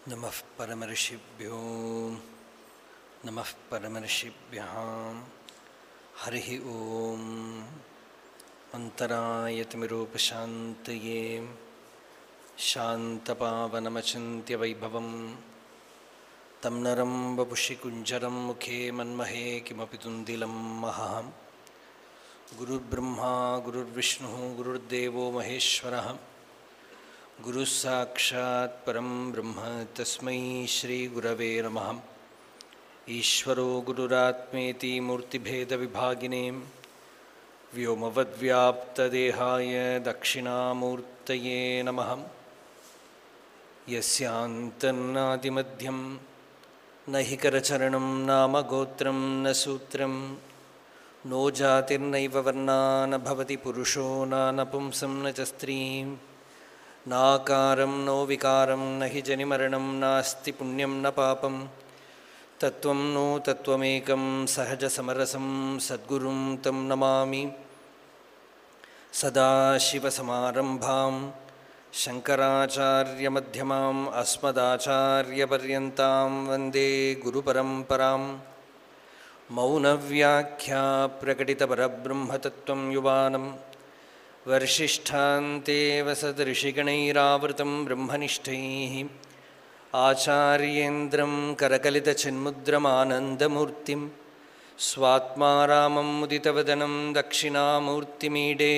नमः परमर्षिभ्यो नमः परमर्षिभ्यः हरिः ॐ अन्तरायतिमिरोपशान्तये शान्तपावनमचिन्त्यवैभवं तं नरं वपुषि कुञ्जरं मुखे मन्महे किमपि तुन्दिलं महः गुरुर्ब्रह्मा गुरुर्विष्णुः गुरुर्देवो महेश्वरः गुरुः साक्षात् परं ब्रह्म तस्मै श्रीगुरवे नमः ईश्वरो गुरुरात्मेति मूर्तिभेदविभागिने व्योमवद्व्याप्तदेहाय दक्षिणामूर्तये नमः यस्यान्तन्नादिमध्यं न हि करचरणं नाम गोत्रं न सूत्रं नो जातिर्नैव वर्णा न भवति पुरुषो न नपुंसं न च स्त्रीं नाकारं नो विकारं न हि जनिमरणं नास्ति पुण्यं न पापं तत्त्वं नो तत्त्वमेकं सहजसमरसं सद्गुरुं तं नमामि सदाशिवसमारम्भां शङ्कराचार्यमध्यमाम् अस्मदाचार्यपर्यन्तां वन्दे गुरुपरम्परां मौनव्याख्या प्रकटितपरब्रह्मतत्त्वं युवानं वर्षिष्ठान्तेव सदऋषिगणैरावृतं ब्रह्मनिष्ठैः आचार्येन्द्रं करकलितचिन्मुद्रमानन्दमूर्तिं स्वात्मा रामं मुदितवदनं दक्षिणामूर्तिमीडे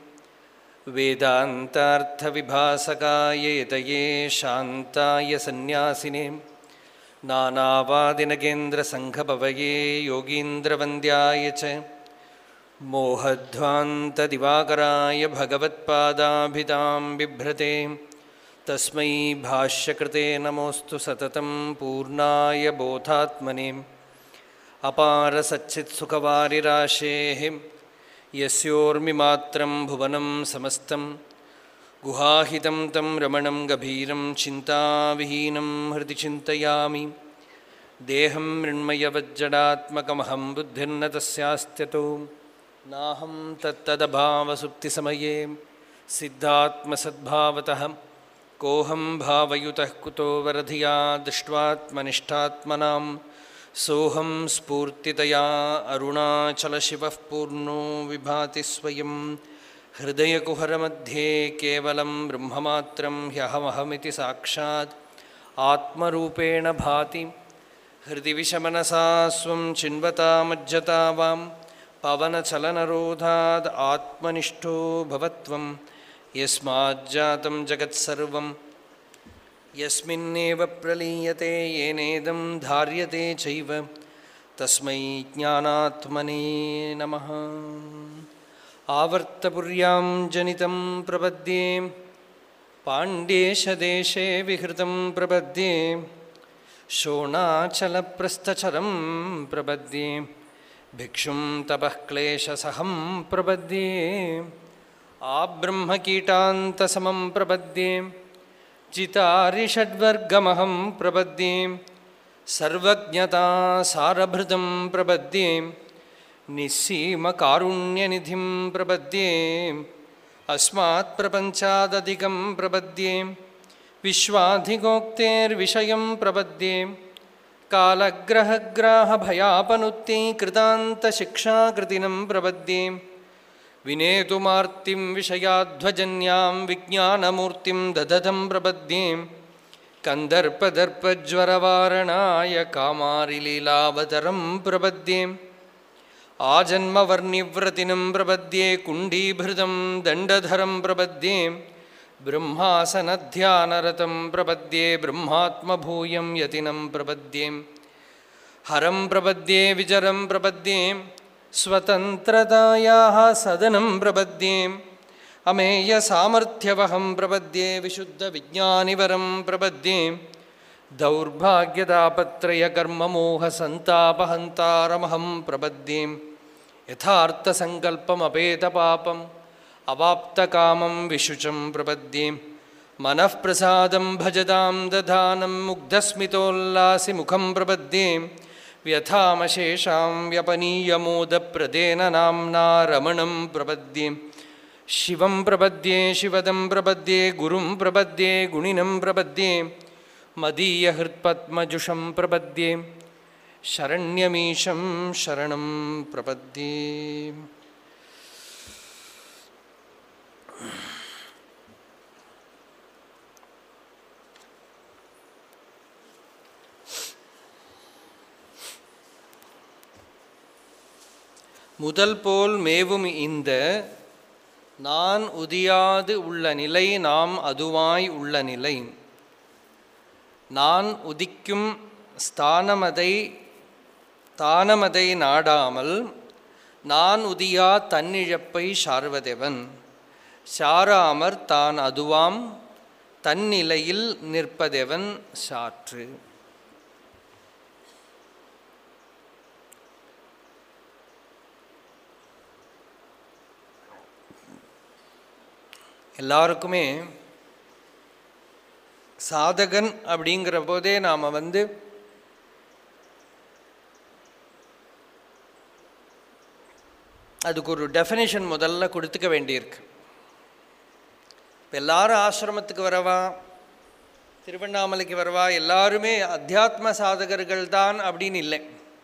वेदान्तार्थविभासकाय यतये शान्ताय सन्न्यासिने नानावादिनगेन्द्रसङ्घभवये योगीन्द्रवन्द्याय च मोहध्वान्तदिवाकराय भगवत्पादाभिधां बिभ्रते तस्मै भाष्यकृते नमोऽस्तु सततं पूर्णाय बोधात्मने अपारसच्चित्सुखवारिराशेः यस्योर्मिमात्रं भुवनं समस्तं गुहाहितं तं रमणं गभीरं चिन्ताविहीनं हृदि चिन्तयामि देहं मृण्मयवज्जडात्मकमहं बुद्धिर्न तस्यास्त्यतो नाहं तत्तदभावसुप्तिसमये सिद्धात्मसद्भावतः कोऽहं भावयुतः कुतो वरधिया दृष्ट्वात्मनिष्ठात्मनां सोऽहं स्फूर्तितया अरुणाचलशिवः पूर्णो विभाति स्वयं हृदयकुहरमध्ये केवलं ब्रह्ममात्रं ह्यहमहमिति साक्षात् आत्मरूपेण भाति हृदि विषमनसा स्वं चिन्वतामज्जता वां पवनचलनरोधाद् आत्मनिष्ठो भवत्वं यस्माज्जातं जगत्सर्वं यस्मिन्नेव प्रलीयते येनेदं धार्यते चैव तस्मै ज्ञानात्मने नमः आवर्तपुर्यां जनितं प्रपद्ये पाण्ड्येशदेशे विहृतं प्रपद्ये शोणाचलप्रस्थचरं प्रपद्ये भिक्षुं तपः क्लेशसहं प्रपद्ये आब्रह्मकीटान्तसमं प्रपद्ये चितारिषड्वर्गमहं प्रपद्ये सर्वज्ञतासारभृतं प्रपद्ये निःसीमकारुण्यनिधिं प्रपद्ये अस्मात् प्रपञ्चादधिकं प्रपद्ये विश्वाधिगोक्तेर्विषयं प्रपद्ये कालग्रहग्राहभयापनुत्तीकृतान्तशिक्षाकृतिनं प्रपद्ये विनेतुमार्तिं विषयाध्वजन्यां विज्ञानमूर्तिं ददधं प्रपद्ये कन्दर्पदर्पज्वरवारणाय कामारिलीलावतरं प्रपद्ये आजन्मवर्णिव्रतिनं प्रपद्ये कुण्डीभृतं दण्डधरं प्रपद्ये ब्रह्मासनध्यानरतं प्रपद्ये ब्रह्मात्मभूयं यतिनं प्रपद्ये हरं प्रपद्ये विजरं प्रपद्ये स्वतन्त्रतायाः सदनं प्रपद्ये अमेयसामर्थ्यवहं प्रपद्ये विशुद्धविज्ञानिवरं प्रपद्ये दौर्भाग्यतापत्रयकर्ममोहसन्तापहन्तारमहं प्रपद्ये यथार्थसङ्कल्पमपेतपापम् अवाप्तकामं विशुचं प्रपद्ये मनःप्रसादं भजतां दधानं मुग्धस्मितोल्लासिमुखं प्रपद्ये व्यथामशेषां व्यपनीयमोदप्रदेन नाम्ना रमणं प्रपद्ये शिवं प्रपद्ये शिवदं प्रपद्ये गुरुं प्रपद्ये गुणिनं प्रपद्ये मदीयहृत्पद्मजुषं प्रपद्ये शरण्यमीशं शरणं प्रपद्ये முதல் போல் மேவும் இந்த நான் உதியாது உள்ள நிலை நாம் அதுவாய் உள்ள நிலை நான் உதிக்கும் ஸ்தானமதை தானமதை நாடாமல் நான் உதியா தன்னிழப்பை சார்வதெவன் சாராமற் தான் அதுவாம் தன்னிலையில் நிற்பதெவன் சாற்று எல்லாருக்குமே சாதகன் அப்படிங்கிற போதே நாம் வந்து அதுக்கு ஒரு டெஃபினேஷன் முதல்ல கொடுத்துக்க வேண்டியிருக்கு இப்போ எல்லாரும் ஆசிரமத்துக்கு வரவா திருவண்ணாமலைக்கு வரவா எல்லாருமே அத்தியாத்ம சாதகர்கள் தான் அப்படின்னு இல்லை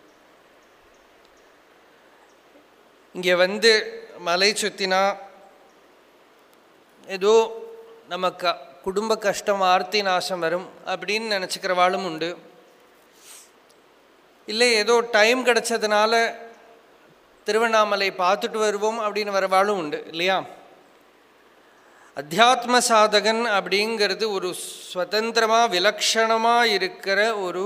இங்கே வந்து மலை சுத்தினா ஏதோ நம்ம க குடும்ப கஷ்டம் ஆர்த்தி நாசம் வரும் அப்படின்னு நினச்சிக்கிறவாளும் உண்டு இல்லை ஏதோ டைம் கிடச்சதுனால திருவண்ணாமலை பார்த்துட்டு வருவோம் அப்படின்னு வரவாளும் உண்டு இல்லையா அத்தியாத்ம சாதகன் அப்படிங்கிறது ஒரு சுதந்திரமாக விலக்ஷணமாக இருக்கிற ஒரு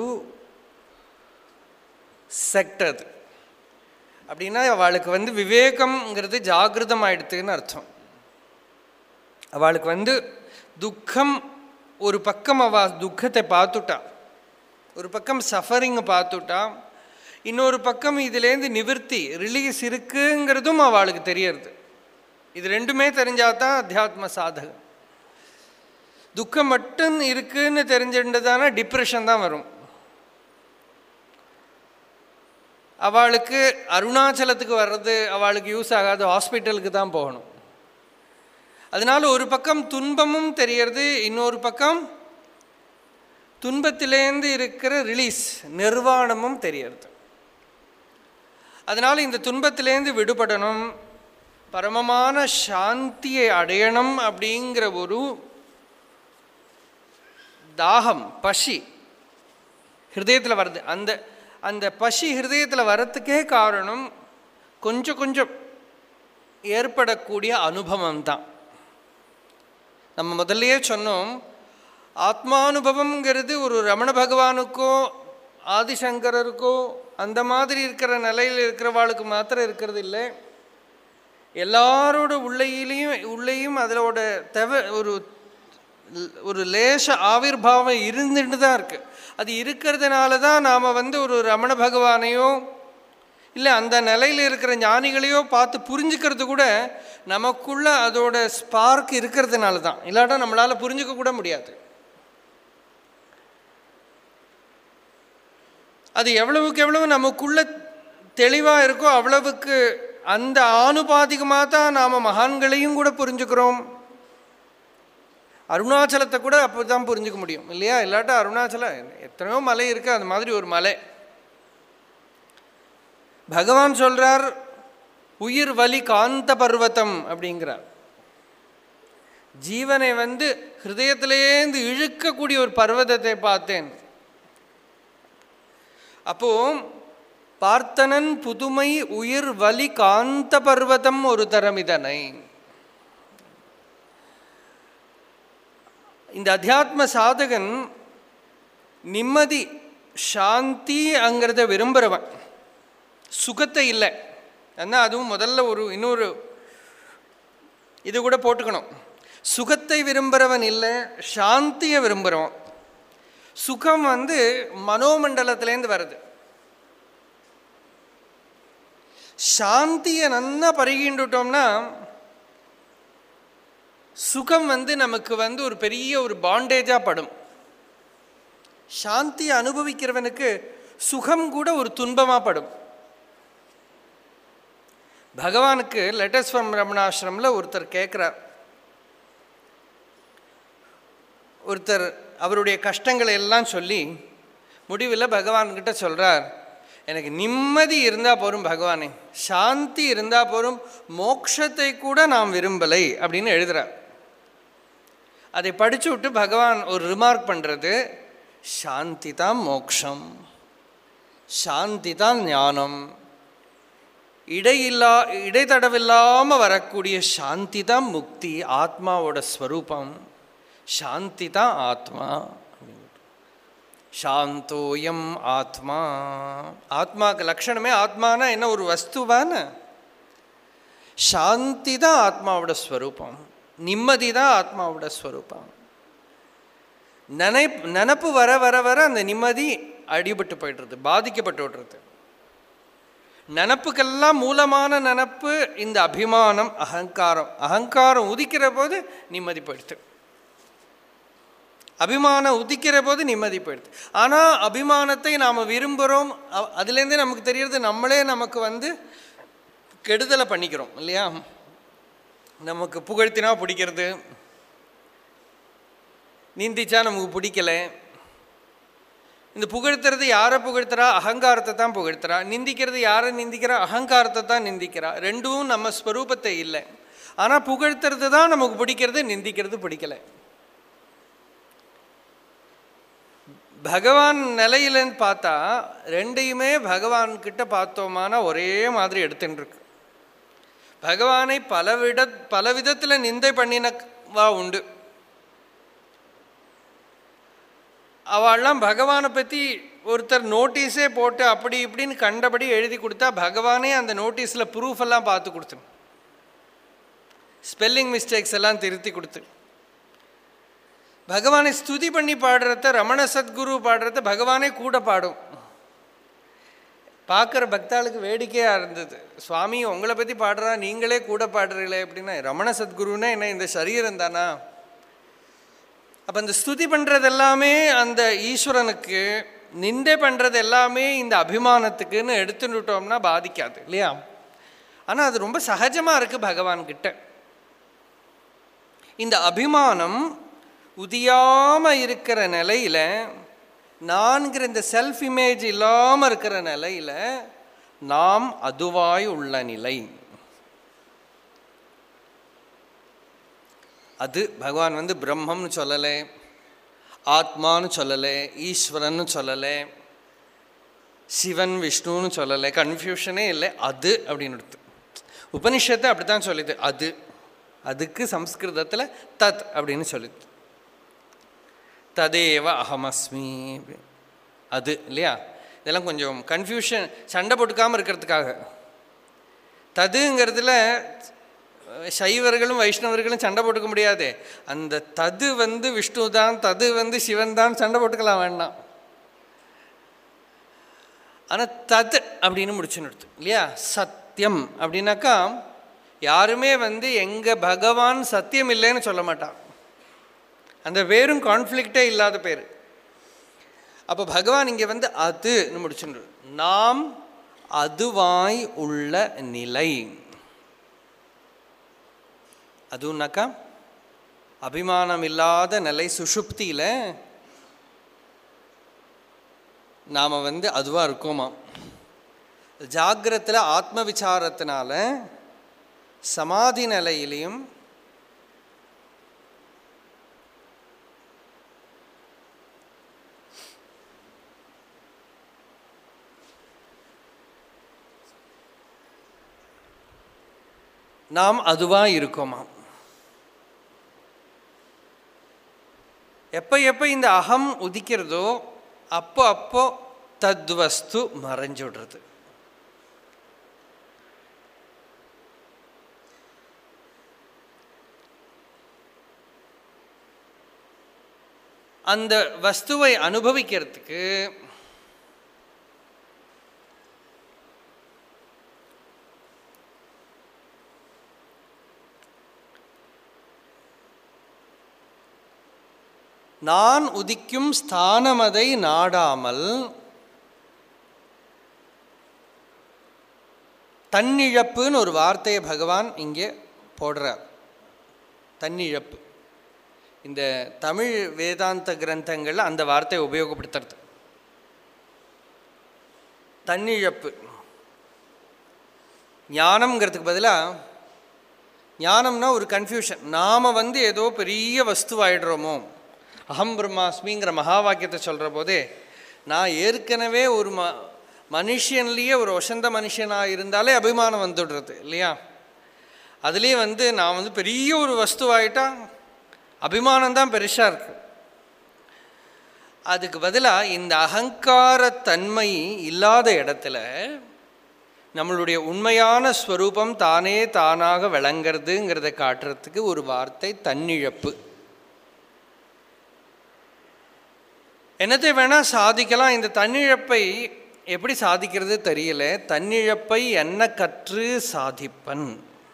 செக்ட் அது அப்படின்னா அவளுக்கு வந்து விவேகம்ங்கிறது ஜாகிரதம் ஆயிடுத்துன்னு அர்த்தம் அவளுக்கு வந்து துக்கம் ஒரு பக்கம் அவ துக்கத்தை பார்த்துட்டா ஒரு பக்கம் சஃபரிங்கை பார்த்துட்டா இன்னொரு பக்கம் இதுலேருந்து நிவர்த்தி ரிலீஸ் இருக்குங்கிறதும் அவளுக்கு தெரியறது இது ரெண்டுமே தெரிஞ்சால் தான் அத்தியாத்ம சாதகம் துக்கம் மட்டும் இருக்குன்னு தெரிஞ்சிருந்ததானா டிப்ரெஷன் தான் வரும் அவளுக்கு அருணாச்சலத்துக்கு வர்றது அவளுக்கு யூஸ் ஆகாது ஹாஸ்பிட்டலுக்கு தான் போகணும் அதனால ஒரு பக்கம் துன்பமும் தெரியறது இன்னொரு பக்கம் துன்பத்திலேருந்து இருக்கிற ரிலீஸ் நிர்வாணமும் தெரியறது அதனால் இந்த துன்பத்திலேருந்து விடுபடணும் பரமமான சாந்தியை அடையணும் அப்படிங்கிற ஒரு தாகம் பசி ஹிருதயத்தில் வருது அந்த அந்த பசி ஹிருதயத்தில் வரத்துக்கே காரணம் கொஞ்சம் கொஞ்சம் ஏற்படக்கூடிய அனுபவம் தான் நம்ம முதல்லயே சொன்னோம் ஆத்மானுபவம்ங்கிறது ஒரு ரமண பகவானுக்கோ ஆதிசங்கரருக்கோ அந்த மாதிரி இருக்கிற நிலையில் இருக்கிறவாளுக்கு மாத்திரம் இருக்கிறது இல்லை எல்லாரோட உள்ளையிலையும் உள்ளேயும் அதோட தெவ ஒரு ஒரு லேச ஆவிர்வாவம் இருந்துட்டு தான் இருக்கு அது இருக்கிறதுனால தான் நாம் வந்து ஒரு ரமண பகவானையோ இல்லை அந்த நிலையில் இருக்கிற ஞானிகளையோ பார்த்து புரிஞ்சுக்கிறது கூட நமக்குள்ள அதோட ஸ்பார்க் இருக்கிறதுனால தான் இல்லாட்டா நம்மளால் புரிஞ்சுக்க கூட முடியாது அது எவ்வளவுக்கு எவ்வளவு நமக்குள்ள தெளிவாக இருக்கோ அவ்வளவுக்கு அந்த ஆணுபாதிகமாக தான் நாம் மகான்களையும் கூட புரிஞ்சுக்கிறோம் அருணாச்சலத்தை கூட அப்போ தான் புரிஞ்சுக்க முடியும் இல்லையா இல்லாட்டா அருணாச்சலம் எத்தனையோ மலை இருக்குது அது மாதிரி ஒரு மலை பகவான் சொல்றார் உயிர் வலி காந்த பர்வதம் அப்படிங்கிறார் ஜீவனை வந்து ஹிருதயத்திலேருந்து இழுக்கக்கூடிய ஒரு பர்வதத்தை பார்த்தேன் அப்போ பார்த்தனன் புதுமை உயிர் வலி காந்த பர்வதம் ஒரு தரம் இதனை இந்த அத்தியாத்ம சாதகன் நிம்மதி சாந்தி அங்கிறத விரும்புகிறவன் சுகத்தை இல்லை ஏன்னா அதுவும் முதல்ல ஒரு இன்னொரு இது கூட போட்டுக்கணும் சுகத்தை விரும்புகிறவன் இல்லை சாந்தியை விரும்புகிறவன் சுகம் வந்து மனோமண்டலத்திலேருந்து வருது சாந்தியை நன்னா பருகிண்டுட்டோம்னா சுகம் வந்து நமக்கு வந்து ஒரு பெரிய ஒரு பாண்டேஜாக படும் சாந்தியை அனுபவிக்கிறவனுக்கு சுகம் கூட ஒரு துன்பமாக படும் பகவானுக்கு லெட்டஸ் ஃப்ரம் ரமணாசிரமில் ஒருத்தர் கேட்குறார் ஒருத்தர் அவருடைய கஷ்டங்களை எல்லாம் சொல்லி முடிவில் பகவான்கிட்ட சொல்கிறார் எனக்கு நிம்மதி இருந்தால் போரும் பகவானே சாந்தி இருந்தால் போரும் மோட்சத்தை கூட நாம் விரும்பலை அப்படின்னு எழுதுகிறார் அதை படிச்சு விட்டு பகவான் ஒரு ரிமார்க் பண்ணுறது சாந்தி தான் மோக்ஷம் சாந்தி தான் ஞானம் இடையில்லா இடைத்தடவில்லாமல் வரக்கூடிய சாந்தி தான் முக்தி ஆத்மாவோட ஸ்வரூபம் சாந்தி தான் ஆத்மா சாந்தோயம் ஆத்மா ஆத்மாக்கு லட்சணமே ஆத்மானா என்ன ஒரு வஸ்துவான சாந்தி தான் ஆத்மாவோட ஸ்வரூபம் நிம்மதி தான் ஆத்மாவோட ஸ்வரூபம் நினை நினப்பு வர வர வர அந்த நிம்மதி அடிபட்டு போய்டுறது பாதிக்கப்பட்டு விடுறது நினப்புக்கெல்லாம் மூலமான நினப்பு இந்த அபிமானம் அகங்காரம் அகங்காரம் உதிக்கிற போது நிம்மதி போயிடுது அபிமானம் உதிக்கிற போது நிம்மதி போயிடுது ஆனால் அபிமானத்தை நாம் விரும்புகிறோம் அ- அதுலேருந்தே நமக்கு தெரியறது நம்மளே நமக்கு வந்து கெடுதலை பண்ணிக்கிறோம் இல்லையா நமக்கு புகழ்த்தினா பிடிக்கிறது நிந்திச்சா நமக்கு பிடிக்கல இந்த புகழ்த்துறது யாரை புகழ்த்துறா அகங்காரத்தை தான் புகழ்த்துறா நிந்திக்கிறது யாரை நிந்திக்கிறா அகங்காரத்தை தான் நிந்திக்கிறா ரெண்டும் நம்ம ஸ்வரூபத்தை இல்லை ஆனால் புகழ்த்துறது தான் நமக்கு பிடிக்கிறது நிந்திக்கிறது பிடிக்கல பகவான் நிலையிலன்னு பார்த்தா ரெண்டையுமே பகவான் கிட்ட பார்த்தோமானா ஒரே மாதிரி எடுத்துன்னு இருக்கு பகவானை பல விட பல விதத்தில் நிந்தை பண்ணினவா உண்டு அவள்லாம் பகவானை பற்றி ஒருத்தர் நோட்டீஸே போட்டு அப்படி இப்படின்னு கண்டபடி எழுதி கொடுத்தா பகவானே அந்த நோட்டீஸில் ப்ரூஃப் எல்லாம் பார்த்து கொடுத்து ஸ்பெல்லிங் மிஸ்டேக்ஸ் எல்லாம் திருத்தி கொடுத்து பகவானை ஸ்துதி பண்ணி பாடுறத ரமண சத்குரு பாடுறத பகவானே கூட பாடும் பார்க்குற பக்தாளுக்கு வேடிக்கையாக இருந்தது சுவாமி உங்களை பற்றி பாடுறா நீங்களே கூட பாடுறீங்களே அப்படின்னா ரமண சத்குருன்னா என்ன இந்த சரீரம் தானா அப்போ இந்த ஸ்துதி பண்ணுறது எல்லாமே அந்த ஈஸ்வரனுக்கு நிந்தை பண்ணுறது எல்லாமே இந்த அபிமானத்துக்குன்னு எடுத்துட்டோம்னா பாதிக்காது இல்லையா ஆனால் அது ரொம்ப சகஜமாக இருக்குது பகவான்கிட்ட இந்த அபிமானம் உதியாமல் இருக்கிற நிலையில் நான்கிற இந்த செல்ஃப் இமேஜ் இல்லாமல் இருக்கிற நிலையில் நாம் அதுவாய் உள்ள நிலை அது பகவான் வந்து பிரம்மம்னு சொல்லலை ஆத்மான்னு சொல்லலை ஈஸ்வரன்னு சொல்லலை சிவன் விஷ்ணுன்னு சொல்லலை கன்ஃபியூஷனே இல்லை அது அப்படின்னு எடுத்து உபனிஷத்தை அப்படி தான் சொல்லுது அது அதுக்கு சம்ஸ்கிருதத்தில் தத் அப்படின்னு சொல்லுது ததேவ அகமஸ்மி அது இல்லையா இதெல்லாம் கொஞ்சம் கன்ஃபியூஷன் சண்டை போட்டுக்காமல் இருக்கிறதுக்காக ததுங்கிறதுல சைவர்களும் வைஷ்ணவர்களும் சண்டை போட்டுக்க முடியாது அந்த தது வந்து விஷ்ணு தான் தது வந்து சிவன் தான் சண்டை போட்டுக்கலாம் வேண்டாம் ஆனால் தத் அப்படின்னு முடிச்சு நிறுத்து இல்லையா சத்தியம் அப்படின்னாக்கா யாருமே வந்து எங்கள் பகவான் சத்தியம் இல்லைன்னு சொல்ல மாட்டான் அந்த பேரும் கான்ஃப்ளிக்டே இல்லாத பேர் அப்போ பகவான் இங்கே வந்து அதுன்னு முடிச்சுன்னு நாம் அதுவாய் உள்ள நிலை அதுனாக்கா அபிமானம் இல்லாத நிலை சுஷுப்தியில் நாம் வந்து அதுவாக இருக்கோமா ஜாகிரத்தில் ஆத்ம விசாரத்தினால சமாதி நிலையிலையும் நாம் அதுவாக இருக்கோமா எப்போ எப்போ இந்த அகம் உதிக்கிறதோ அப்போ அப்போ தத்வஸ்து மறைஞ்சுடுறது அந்த வஸ்துவை அனுபவிக்கிறதுக்கு நான் உதிக்கும் ஸ்தானமதை நாடாமல் தன்னிழப்புன்னு ஒரு வார்த்தையை பகவான் இங்கே போடுறார் தன்னிழப்பு இந்த தமிழ் வேதாந்த கிரந்தங்களில் அந்த வார்த்தை உபயோகப்படுத்துறது தன்னிழப்பு ஞானம்ங்கிறதுக்கு பதிலாக ஞானம்னா ஒரு கன்ஃபியூஷன் நாம் வந்து ஏதோ பெரிய வஸ்துவாயிடுறோமோ அகம் பிரம்மாஸ்மிங்கிற மகா வாக்கியத்தை சொல்கிற போதே நான் ஏற்கனவே ஒரு ம மனுஷன்லேயே ஒரு வசந்த மனுஷனாக இருந்தாலே அபிமானம் வந்துடுறது இல்லையா அதுலேயே வந்து நான் வந்து பெரிய ஒரு வஸ்துவாயிட்டா அபிமானம் தான் பெருசாக இருக்கு அதுக்கு பதிலாக இந்த அகங்காரத்தன்மை இல்லாத இடத்துல நம்மளுடைய உண்மையான ஸ்வரூபம் தானே தானாக விளங்கிறதுங்கிறத காட்டுறதுக்கு ஒரு வார்த்தை தன்னிழப்பு என்னத்தை வேணால் சாதிக்கலாம் இந்த தன்னிழப்பை எப்படி சாதிக்கிறது தெரியல தன்னிழப்பை என்ன கற்று சாதிப்பன்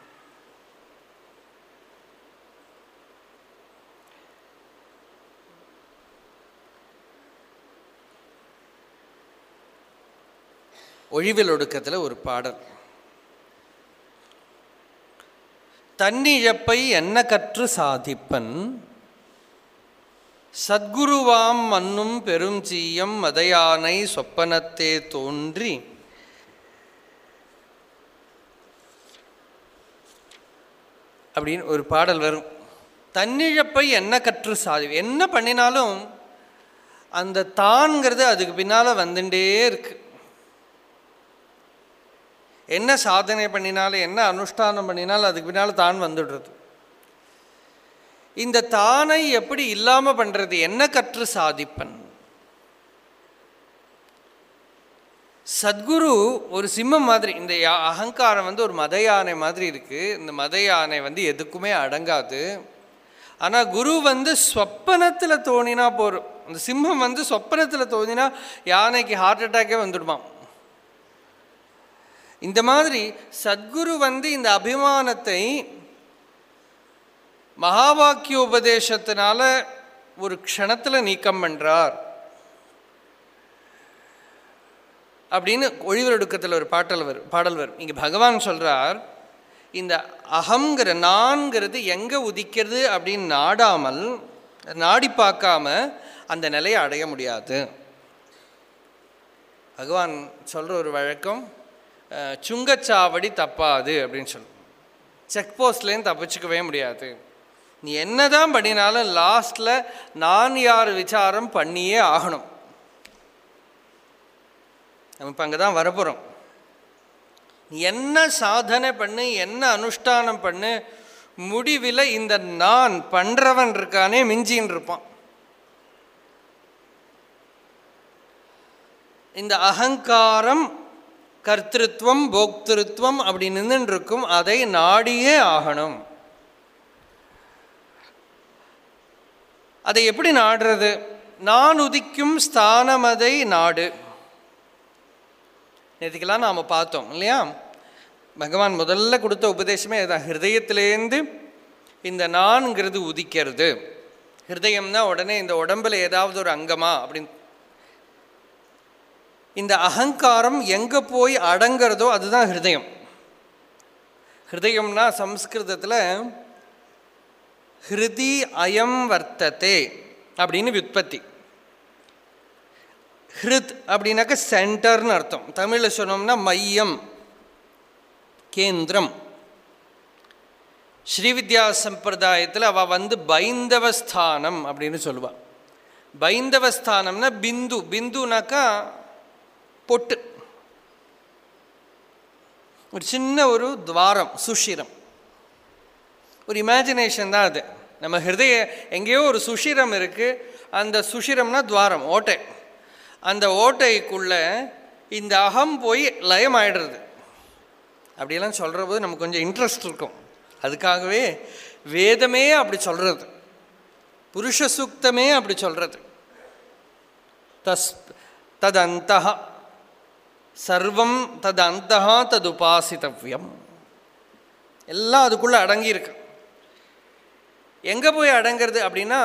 ஒழிவில் ஒடுக்கத்தில் ஒரு பாடல் தன்னிழப்பை என்ன கற்று சாதிப்பன் சத்குருவாம் மன்னும் பெரும் சீயம் மதையானை சொப்பனத்தே தோன்றி அப்படின்னு ஒரு பாடல் வரும் தன்னிழப்பை என்ன கற்று சாதி என்ன பண்ணினாலும் அந்த தான்ங்கிறது அதுக்கு பின்னால் வந்துட்டே இருக்கு என்ன சாதனை பண்ணினாலும் என்ன அனுஷ்டானம் பண்ணினாலும் அதுக்கு பின்னால் தான் வந்துடுறது இந்த தானை எப்படி இல்லாமல் பண்ணுறது என்ன கற்று சாதிப்பன் சத்குரு ஒரு சிம்மம் மாதிரி இந்த யா- அகங்காரம் வந்து ஒரு மத யானை மாதிரி இருக்குது இந்த மத யானை வந்து எதுக்குமே அடங்காது ஆனால் குரு வந்து சொப்பனத்தில் தோணினா போகிறோம் இந்த சிம்மம் வந்து சொப்பனத்தில் தோணினா யானைக்கு ஹார்ட் அட்டாக்கே வந்துடுமாம் இந்த மாதிரி சத்குரு வந்து இந்த அபிமானத்தை மகாவாக்கியோபதேசத்தினால ஒரு க்ஷணத்தில் நீக்கம் பண்ணுறார் அப்படின்னு ஒழிவெடுக்கத்தில் ஒரு பாட்டல் வரும் பாடல் வரும் இங்கே பகவான் சொல்கிறார் இந்த அகங்கிற நான்கிறது எங்கே உதிக்கிறது அப்படின்னு நாடாமல் நாடி பார்க்காம அந்த நிலையை அடைய முடியாது பகவான் சொல்கிற ஒரு வழக்கம் அஹ், சுங்கச்சாவடி தப்பாது அப்படின்னு சொல்லும் செக் போஸ்ட்லேருந்து தப்பிச்சுக்கவே முடியாது நீ என்னதான் பண்ணினாலும் லாஸ்ட்டில் நான் யார் விசாரம் பண்ணியே ஆகணும் நம்ம இப்போ அங்கே தான் வரப்போகிறோம் நீ என்ன சாதனை பண்ணு என்ன அனுஷ்டானம் பண்ணு முடிவில் இந்த நான் பண்ணுறவன் இருக்கானே மிஞ்சின்னு இருப்பான் இந்த அகங்காரம் கர்த்திருவம் போக்திருத்துவம் அப்படி நின்றுட்டு இருக்கும் அதை நாடியே ஆகணும் அதை எப்படி நாடுறது நான் உதிக்கும் ஸ்தானமதை நாடு நேற்றுக்கெல்லாம் நாம் பார்த்தோம் இல்லையா பகவான் முதல்ல கொடுத்த உபதேசமே அதுதான் ஹிருதயத்திலேருந்து இந்த நான்கிறது உதிக்கிறது ஹிருதயம்னா உடனே இந்த உடம்புல ஏதாவது ஒரு அங்கமா அப்படின்னு இந்த அகங்காரம் எங்கே போய் அடங்கிறதோ அதுதான் ஹிருதயம் ஹிருதயம்னா சம்ஸ்கிருதத்தில் ஹிருதி அயம் வர்த்ததே அப்படின்னு விற்பத்தி ஹிருத் அப்படின்னாக்க சென்டர்னு அர்த்தம் தமிழில் சொன்னோம்னா மையம் கேந்திரம் ஸ்ரீவித்யா சம்பிரதாயத்தில் அவள் வந்து பைந்தவஸ்தானம் அப்படின்னு சொல்லுவாள் பைந்தவஸ்தானம்னா பிந்து பிந்துனாக்கா பொட்டு ஒரு சின்ன ஒரு துவாரம் சுஷிரம் ஒரு இமேஜினேஷன் தான் அது நம்ம ஹிருதய எங்கேயோ ஒரு சுஷிரம் இருக்குது அந்த சுஷிரம்னா துவாரம் ஓட்டை அந்த ஓட்டைக்குள்ள இந்த அகம் போய் லயம் ஆயிடுறது அப்படியெல்லாம் சொல்கிற போது நமக்கு கொஞ்சம் இன்ட்ரெஸ்ட் இருக்கும் அதுக்காகவே வேதமே அப்படி சொல்கிறது புருஷ சூக்தமே அப்படி சொல்கிறது தஸ் ததந்தா சர்வம் ததந்தா ததுபாசித்தவ்யம் எல்லாம் அதுக்குள்ளே அடங்கியிருக்கு எங்கே போய் அடங்கிறது அப்படின்னா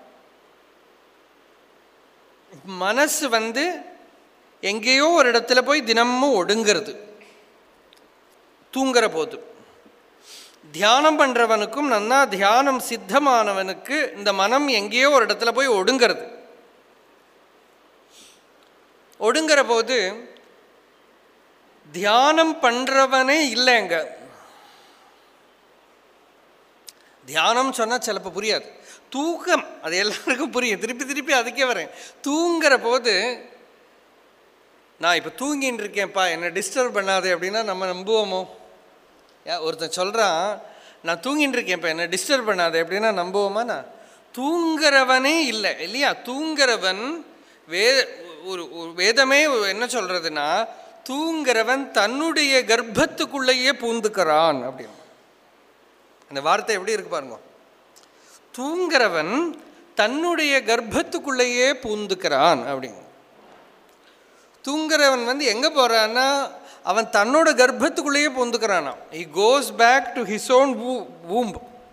மனசு வந்து எங்கேயோ ஒரு இடத்துல போய் தினமும் ஒடுங்கிறது தூங்குற போது தியானம் பண்ணுறவனுக்கும் நன்னா தியானம் சித்தமானவனுக்கு இந்த மனம் எங்கேயோ ஒரு இடத்துல போய் ஒடுங்கிறது ஒடுங்கிற போது தியானம் பண்ணுறவனே இல்லைங்க தியானம் சொன்னால் சிலப்போ புரியாது தூக்கம் அது எல்லாருக்கும் புரியும் திருப்பி திருப்பி அதுக்கே வரேன் தூங்குற போது நான் இப்போ தூங்கின்னு இருக்கேன்ப்பா என்னை டிஸ்டர்ப் பண்ணாதே அப்படின்னா நம்ம நம்புவோமோ யா ஒருத்தன் சொல்கிறான் நான் தூங்கின்னு இருக்கேன்ப்பா என்னை டிஸ்டர்ப் பண்ணாதே அப்படின்னா நம்புவோமா நான் தூங்குறவனே இல்லை இல்லையா தூங்குறவன் வே ஒரு ஒரு வேதமே என்ன சொல்கிறதுனா தூங்குறவன் தன்னுடைய கர்ப்பத்துக்குள்ளேயே பூந்துக்கிறான் அப்படின்னு அந்த வார்த்தை எப்படி இருக்கு பாருங்க தூங்குறவன் தன்னுடைய கர்ப்பத்துக்குள்ளேயே பூந்துக்கிறான் அப்படின்னு தூங்குறவன் வந்து எங்கே போகிறான்னா அவன் தன்னோட கர்ப்பத்துக்குள்ளேயே பூந்துக்கிறானா he goes back to his own பூ வூம்ப்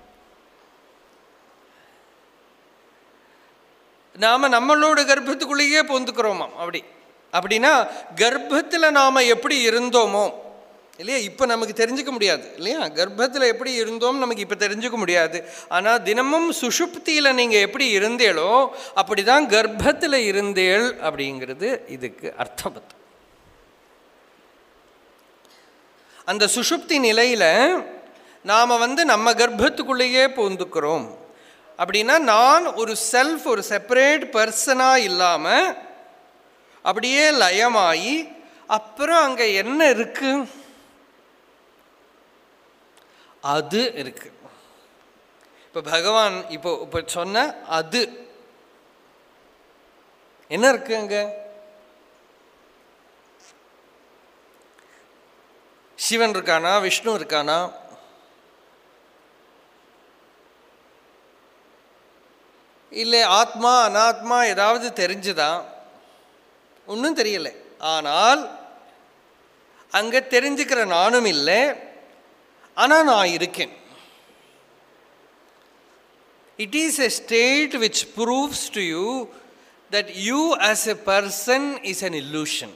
நாம் நம்மளோட கர்ப்பத்துக்குள்ளேயே பூந்துக்கிறோமா அப்படி அப்படின்னா கர்ப்பத்தில் நாம் எப்படி இருந்தோமோ இல்லையா இப்போ நமக்கு தெரிஞ்சுக்க முடியாது இல்லையா கர்ப்பத்தில் எப்படி இருந்தோம் நமக்கு இப்போ தெரிஞ்சுக்க முடியாது ஆனால் தினமும் சுஷுப்தியில் நீங்கள் எப்படி இருந்தேளோ அப்படி தான் கர்ப்பத்தில் இருந்தேள் அப்படிங்கிறது இதுக்கு அர்த்தபத்து அந்த சுஷுப்தி நிலையில் நாம் வந்து நம்ம கர்ப்பத்துக்குள்ளேயே பூந்துக்கிறோம் அப்படின்னா நான் ஒரு செல்ஃப் ஒரு செப்பரேட் பர்சனாக இல்லாமல் அப்படியே லயமாகி அப்புறம் அங்கே என்ன இருக்கு அது இருக்கு இப்போ பகவான் இப்போ இப்போ சொன்ன அது என்ன இருக்கு அங்க சிவன் இருக்கானா விஷ்ணு இருக்கானா இல்லை ஆத்மா அனாத்மா ஏதாவது தெரிஞ்சுதா ஒன்றும் தெரியலை ஆனால் அங்கே தெரிஞ்சுக்கிற நானும் இல்லை ஆனால் நான் இருக்கேன் it is a state which proves to you that you as a person is an illusion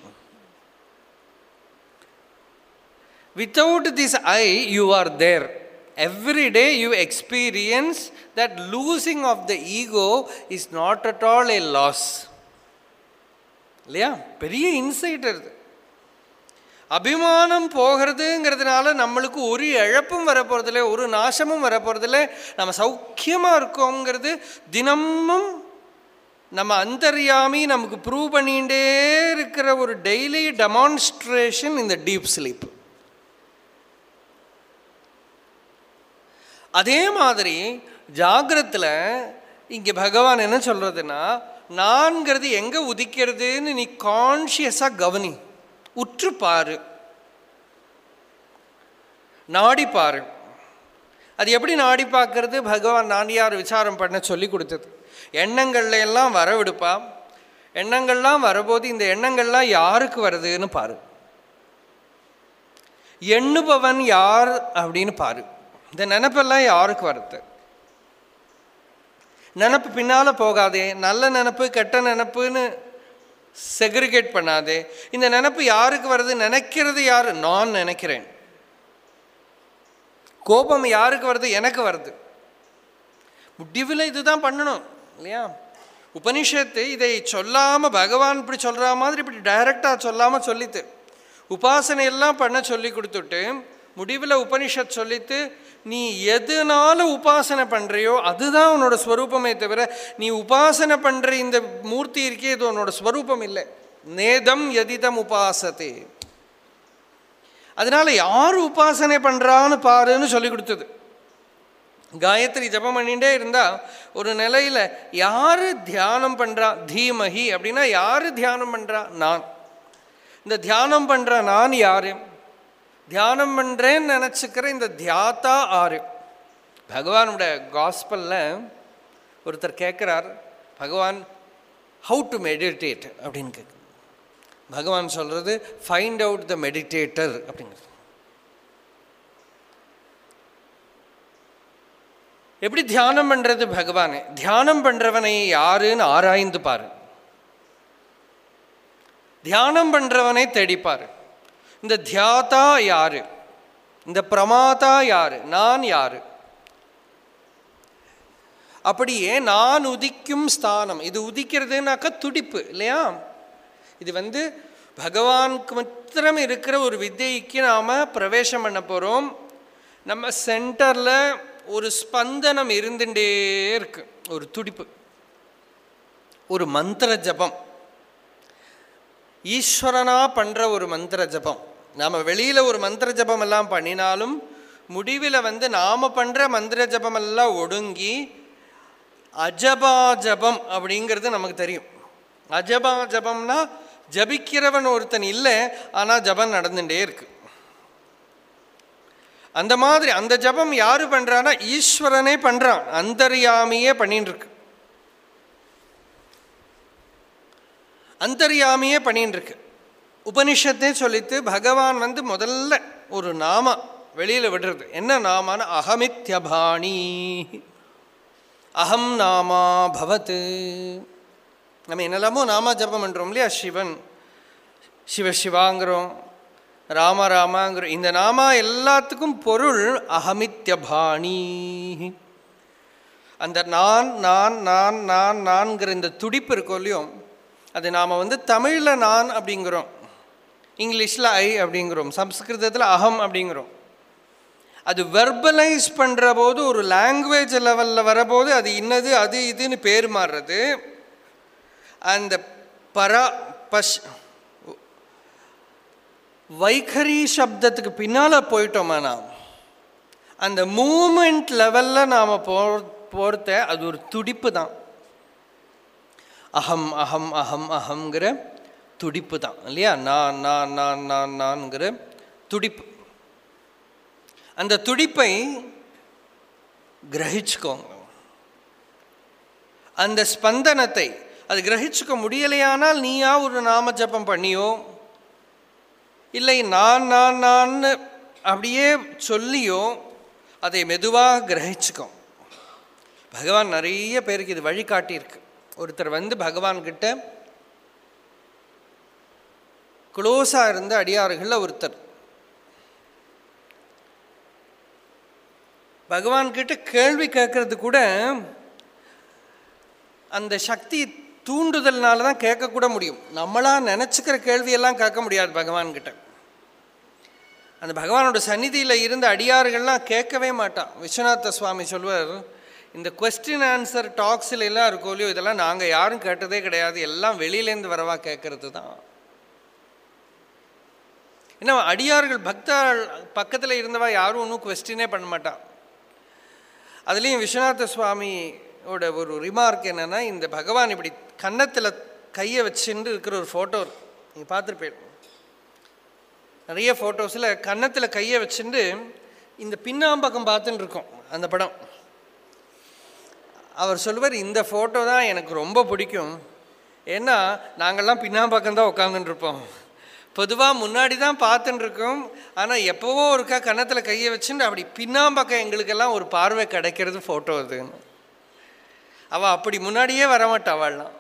without this I, you are there. Every day you experience that losing of the ego is not at all a loss. இல்லையா பெரிய inside அது அபிமானம் போகிறதுங்கிறதுனால நம்மளுக்கு ஒரு இழப்பும் வரப்போகிறதில்ல ஒரு நாசமும் வரப்போகிறதில்ல நம்ம சௌக்கியமாக இருக்கோங்கிறது தினமும் நம்ம அந்தர்யாமி நமக்கு ப்ரூவ் பண்ணிகிட்டே இருக்கிற ஒரு டெய்லி டெமான்ஸ்ட்ரேஷன் இந்த டீப் ஸ்லீப் அதே மாதிரி ஜாகிரத்தில் இங்கே பகவான் என்ன சொல்கிறதுன்னா நான்கிறது எங்கே உதிக்கிறதுன்னு நீ கான்ஷியஸாக கவனி உற்று பாரு நாடி பாரு அது எப்படி நாடி பார்க்கறது பகவான் நானியார் விசாரம் பண்ண சொல்லி கொடுத்தது எண்ணங்கள்ல எல்லாம் வரவிடுப்பா எண்ணங்கள்லாம் வரபோது இந்த எண்ணங்கள்லாம் யாருக்கு வருதுன்னு பாரு எண்ணுபவன் யார் அப்படின்னு பாரு இந்த நினப்பெல்லாம் யாருக்கு வருது நினப்பு பின்னால் போகாதே நல்ல நினப்பு கெட்ட நினப்புன்னு செக்ரிகேட் பண்ணாதே இந்த நினப்பு யாருக்கு வருது நினைக்கிறது யார் நான் நினைக்கிறேன் கோபம் யாருக்கு வருது எனக்கு வருது முடிவில் இதுதான் பண்ணணும் இல்லையா உபனிஷத்து இதை சொல்லாமல் பகவான் இப்படி சொல்கிற மாதிரி இப்படி டைரக்டாக சொல்லாமல் சொல்லித்து உபாசனை எல்லாம் பண்ண சொல்லி கொடுத்துட்டு முடிவில் உபனிஷத் சொல்லித்து நீ எதனால உபாசனை பண்ணுறியோ அதுதான் உன்னோட ஸ்வரூபமே தவிர நீ உபாசனை பண்ணுற இந்த மூர்த்தி இருக்கே இது உன்னோட ஸ்வரூபம் இல்லை நேதம் எதிதம் உபாசத்தே அதனால யார் உபாசனை பண்ணுறான்னு பாருன்னு சொல்லி கொடுத்தது காயத்ரி ஜபம் பண்ணிகிட்டே இருந்தால் ஒரு நிலையில் யார் தியானம் பண்ணுறா தீமஹி அப்படின்னா யார் தியானம் பண்ணுறா நான் இந்த தியானம் பண்ணுற நான் யார் தியானம் பண்ணுறேன்னு நினச்சிக்கிற இந்த தியாத்தா ஆறு பகவானோட காஸ்பலில் ஒருத்தர் கேட்குறார் பகவான் ஹவு டு மெடிடேட் அப்படின்னு கேட்கு பகவான் சொல்கிறது ஃபைண்ட் அவுட் த மெடிடேட்டர் அப்படிங்கிறது எப்படி தியானம் பண்ணுறது பகவானே தியானம் பண்ணுறவனை யாருன்னு ஆராய்ந்து பாரு தியானம் பண்ணுறவனை தேடிப்பாரு இந்த தியாதா யாரு இந்த பிரமாதா யாரு நான் யாரு அப்படியே நான் உதிக்கும் ஸ்தானம் இது உதிக்கிறதுனாக்கா துடிப்பு இல்லையா இது வந்து பகவானுக்கு மாத்திரம் இருக்கிற ஒரு வித்தைக்கு நாம் பிரவேசம் பண்ண போகிறோம் நம்ம சென்டரில் ஒரு ஸ்பந்தனம் இருந்துட்டே இருக்கு ஒரு துடிப்பு ஒரு மந்திர ஜபம் ஈஸ்வரனா பண்ணுற ஒரு மந்திர ஜபம் நாம் வெளியில் ஒரு மந்திர ஜபம் எல்லாம் பண்ணினாலும் முடிவில் வந்து நாம் பண்ணுற மந்திர ஜபம் எல்லாம் ஒடுங்கி அஜபா ஜபம் அப்படிங்கிறது நமக்கு தெரியும் அஜபா ஜபம்னா ஜபிக்கிறவன் ஒருத்தன் இல்லை ஆனால் ஜபம் நடந்துட்டே இருக்கு அந்த மாதிரி அந்த ஜபம் யாரு பண்றான்னா ஈஸ்வரனே பண்றான் அந்தர்யாமியே பண்ணிட்டு இருக்கு அந்தர்யாமியே பண்ணிட்டு இருக்கு உபனிஷத்தே சொல்லித்து பகவான் வந்து முதல்ல ஒரு நாம வெளியில விடுறது என்ன நாமான அகமித்யபாணி அகம் நாமா பவத் நம்ம என்னெல்லாமோ நாமா ஜபம் பண்ணுறோம் இல்லையா சிவன் சிவ சிவாங்கிறோம் ராம ராமாங்கிறோம் இந்த நாமா எல்லாத்துக்கும் பொருள் அகமித்யபாணி அந்த நான் நான் நான் நான் நான்கிற இந்த துடிப்பு இருக்கோ இல்லையோ அது நாம் வந்து தமிழில் நான் அப்படிங்கிறோம் இங்கிலீஷில் ஐ அப்படிங்கிறோம் சம்ஸ்கிருதத்தில் அகம் அப்படிங்கிறோம் அது வெர்பலைஸ் பண்ணுற போது ஒரு லாங்குவேஜ் லெவலில் வரபோது அது இன்னது அது இதுன்னு பேர் மாறுறது அந்த பரா பஷ் வைఖரி சப்தத்துக்கு பின்னால் போயிட்டோமா நாம் அந்த மூமெண்ட் லெவலில் நாம் போ போகிறத அது ஒரு துடிப்பு தான் அகம் அகம் அகம் அகங்கிற துடிப்பு தான் இல்லையா நான் நான் நான் நான் நான்கிற துடிப்பு அந்த துடிப்பை கிரகிச்சுக்கோங்க அந்த ஸ்பந்தனத்தை அது கிரகிச்சுக்க முடியலையானால் நீயா ஒரு நாம ஜபம் பண்ணியோ இல்லை நான் நான் நான் அப்படியே சொல்லியோ அதை மெதுவாக கிரகிச்சுக்கோ பகவான் நிறைய பேருக்கு இது வழிகாட்டியிருக்கு ஒருத்தர் வந்து பகவான்கிட்ட க்ளோஸாக இருந்த அடியார்களில் ஒருத்தர் பகவான்கிட்ட கேள்வி கேட்கறது கூட அந்த சக்தி தூண்டுதல்னால தான் கேட்கக்கூட முடியும் நம்மளா நினச்சிக்கிற கேள்வியெல்லாம் கேட்க முடியாது பகவான்கிட்ட அந்த பகவானோட சந்நிதியில் இருந்த அடியார்கள்லாம் கேட்கவே மாட்டான் விஸ்வநாத சுவாமி சொல்வார் இந்த கொஸ்டின் ஆன்சர் டாக்ஸில் எல்லாம் இருக்கோ இல்லையோ இதெல்லாம் நாங்கள் யாரும் கேட்டதே கிடையாது எல்லாம் வெளியிலேருந்து வரவா கேட்கறது தான் ஏன்னா அடியார்கள் பக்தர்கள் பக்கத்தில் இருந்தவா யாரும் ஒன்றும் கொஸ்டினே பண்ண மாட்டான் அதுலேயும் விஸ்வநாத சுவாமியோட ஒரு ரிமார்க் என்னென்னா இந்த பகவான் இப்படி கன்னத்தில் கையை வச்சுட்டு இருக்கிற ஒரு ஃபோட்டோ நீங்கள் பார்த்துருப்பேன் நிறைய ஃபோட்டோஸில் கன்னத்தில் கையை வச்சுட்டு இந்த பின்னாம்பக்கம் பார்த்துட்டு இருக்கோம் அந்த படம் அவர் சொல்லுவார் இந்த ஃபோட்டோ தான் எனக்கு ரொம்ப பிடிக்கும் ஏன்னா நாங்கள்லாம் பின்னாம்பக்கம் தான் உட்காந்துட்டு இருப்போம் பொதுவாக முன்னாடி தான் பார்த்துட்டு இருக்கோம் ஆனால் எப்போவோ ஒருக்கா கன்னத்தில் கையை வச்சுட்டு அப்படி பின்னாம்பக்கம் எங்களுக்கெல்லாம் ஒரு பார்வை கிடைக்கிறது ஃபோட்டோ அதுன்னு அவள் அப்படி முன்னாடியே வரமாட்டா அவள்லாம்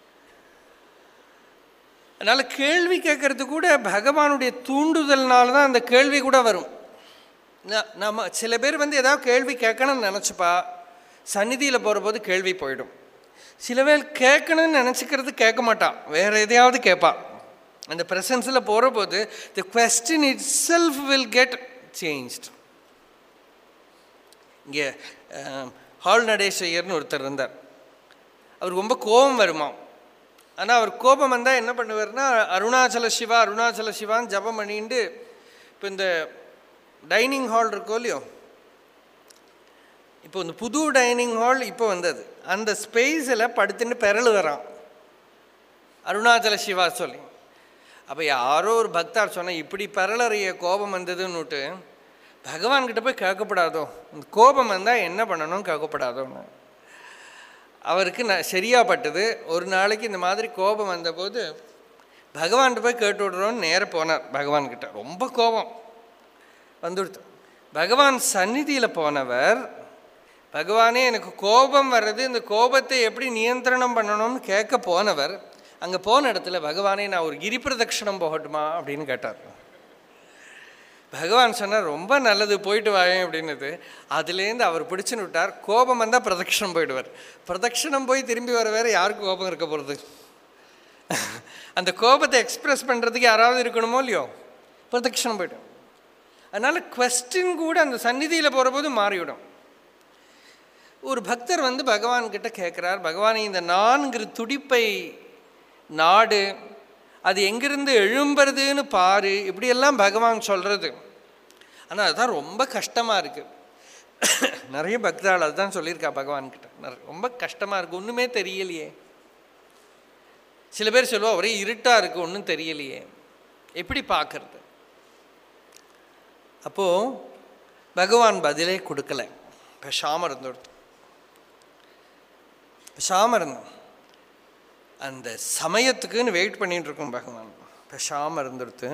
அதனால் கேள்வி கேட்கறது கூட பகவானுடைய தூண்டுதல்னால தான் அந்த கேள்வி கூட வரும் ந- நம்ம சில பேர் வந்து ஏதாவது கேள்வி கேட்கணும்னு நினச்சிப்பா சந்நிதியில் போகிற போது கேள்வி போயிடும் சில பேர் கேட்கணும்னு நினச்சிக்கிறது கேட்க மாட்டான் வேறு எதையாவது கேட்பான் அந்த ப்ரெசன்ஸில் போகிற போது the question itself will get changed இங்கே ஹால் நடேசையர்னு ஒருத்தர் இருந்தார் அவர் ரொம்ப கோபம் வருமாம் ஆனால் அவர் கோபம் வந்தால் என்ன பண்ணுவார்னா அருணாச்சல சிவா அருணாச்சல சிவான்னு ஜபம் பண்ணிட்டு இப்போ இந்த டைனிங் ஹால் இருக்கோ இல்லையோ இப்போ இந்த புது டைனிங் ஹால் இப்போ வந்தது அந்த ஸ்பேஸில் படுத்துட்டு பெரல் வரான் அருணாச்சல சிவா சொல்லி அப்போ யாரோ ஒரு பக்தார் சொன்னால் இப்படி பெரலறைய கோபம் வந்ததுன்னுட்டு பகவான்கிட்ட போய் கேட்கப்படாதோ இந்த கோபம் வந்தால் என்ன பண்ணணும் கேட்கப்படாதோன்னு அவருக்கு நான் சரியா பட்டது ஒரு நாளைக்கு இந்த மாதிரி கோபம் வந்தபோது பகவான்கிட்ட போய் கேட்டு விடுறோன்னு நேர போனார் பகவான்கிட்ட ரொம்ப கோபம் வந்துடுத்து பகவான் சந்நிதியில் போனவர் பகவானே எனக்கு கோபம் வர்றது இந்த கோபத்தை எப்படி நியந்திரணம் பண்ணணும்னு கேட்க போனவர் அங்கே போன இடத்துல பகவானே நான் ஒரு கிரி பிரதட்சணம் போகட்டுமா அப்படின்னு கேட்டார் பகவான் சொன்னார் ரொம்ப நல்லது போயிட்டு வாயேன் அப்படின்னது அதுலேருந்து அவர் பிடிச்சுன்னு விட்டார் கோபம் வந்தால் பிரதட்சணம் போயிடுவார் பிரதட்சணம் போய் திரும்பி வர வேற யாருக்கு கோபம் இருக்க போகிறது அந்த கோபத்தை எக்ஸ்பிரஸ் பண்ணுறதுக்கு யாராவது இருக்கணுமோ இல்லையோ பிரதட்சணம் போயிடும் அதனால் கொஸ்டின் கூட அந்த சந்நிதியில் போகிற போது மாறிவிடும் ஒரு பக்தர் வந்து பகவான் கிட்ட கேட்குறார் பகவானே இந்த நான்கிற துடிப்பை நாடு அது எங்கிருந்து எழும்புறதுன்னு பாரு இப்படியெல்லாம் பகவான் சொல்கிறது ஆனால் அதுதான் ரொம்ப கஷ்டமாக இருக்குது நிறைய பக்தாள் அதுதான் சொல்லியிருக்கா பகவான்கிட்ட நிறைய- ரொம்ப கஷ்டமாக இருக்குது ஒன்றுமே தெரியலையே சில பேர் சொல்லுவா ஒரே இருட்டாக இருக்குது ஒன்றும் தெரியலையே எப்படி பார்க்கறது அப்போது பகவான் பதிலே கொடுக்கல பேசாமல் இருந்தோம் பேசாமல் இருந்தோம் அந்த சமயத்துக்குன்னு வெயிட் பண்ணிட்டு இருக்கோம் பகவான் பேசாமல் இருந்துடுத்து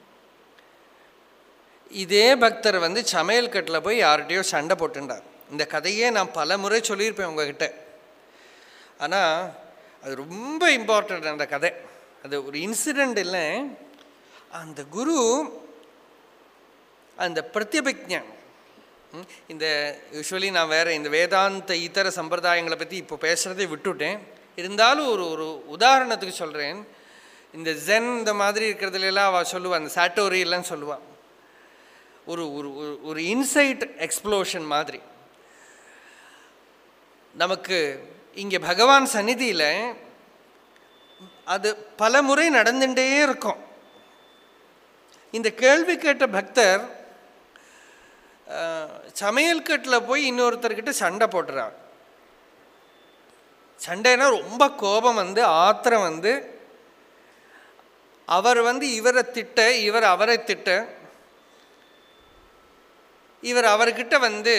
இதே பக்தர் வந்து சமையல் கட்டில் போய் யார்கிட்டயோ சண்டை போட்டுண்டார் இந்த கதையே நான் பல முறை சொல்லியிருப்பேன் உங்ககிட்ட ஆனால் அது ரொம்ப இம்பார்ட்டண்ட் அந்த கதை அது ஒரு இன்சிடெண்ட் இல்லை அந்த குரு அந்த பிரத்யபிக்ஞம் ம், இந்த யூஸ்வலி நான் வேறு இந்த வேதாந்த இதர சம்பிரதாயங்களை பற்றி இப்போ பேசுகிறதே விட்டுட்டேன் இருந்தாலும் ஒரு ஒரு உதாரணத்துக்கு சொல்கிறேன் இந்த ஜென் இந்த மாதிரி இருக்கிறதுல எல்லாம் அவள் சொல்லுவாள் அந்த சாட்டோரி எல்லாம் சொல்லுவாள் ஒரு ஒரு ஒரு- ஒரு இன்சைட் எக்ஸ்ப்ளோஷன் மாதிரி நமக்கு இங்கே பகவான் சந்நிதியில் அது பல முறை நடந்துட்டே இருக்கும் இந்த கேள்வி கேட்ட பக்தர் அஹ், சமையல் கட்டில் போய் இன்னொருத்தர்கிட்ட சண்டை போட்டுறார் சண்டைனா ரொம்ப கோபம் வந்து ஆத்திரம் வந்து அவர் வந்து இவரை திட்ட இவர் அவரை திட்ட இவர் அவர்கிட்ட வந்து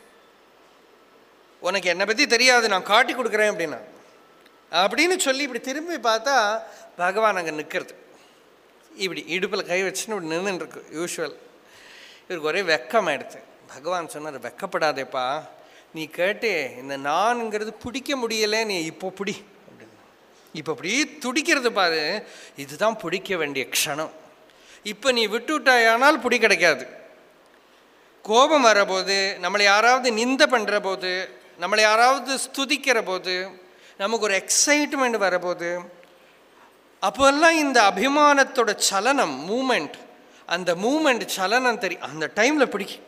உனக்கு என்னை பற்றி தெரியாது நான் காட்டி கொடுக்குறேன் அப்படின்னா அப்படின்னு சொல்லி இப்படி திரும்பி பார்த்தா பகவான் அங்கே நிற்கிறது இப்படி இடுப்பில் கை வச்சுன்னு இப்படி நின்றுன்னு இருக்கு யூஷுவல் இவருக்கு ஒரே வெக்கம் ஆயிடுச்சு பகவான் சொன்னார் வெக்கப்படாதேப்பா நீ கேட்டே இந்த நான்ங்கிறது பிடிக்க முடியலை நீ இப்போ பிடி அப்படின்னு இப்போ அப்படி துடிக்கிறது பாரு இதுதான் பிடிக்க வேண்டிய க்ஷணம் இப்போ நீ விட்டுவிட்டாயானால் பிடி கிடைக்காது கோபம் வரபோது நம்மளை யாராவது நிந்த பண்ணுற போது நம்மளை யாராவது ஸ்துதிக்கிற போது நமக்கு ஒரு எக்ஸைட்மெண்ட் வரபோது அப்போல்லாம் இந்த அபிமானத்தோட சலனம் மூமெண்ட் அந்த மூமெண்ட் சலனம் தெரியும் அந்த டைமில் பிடிக்கும்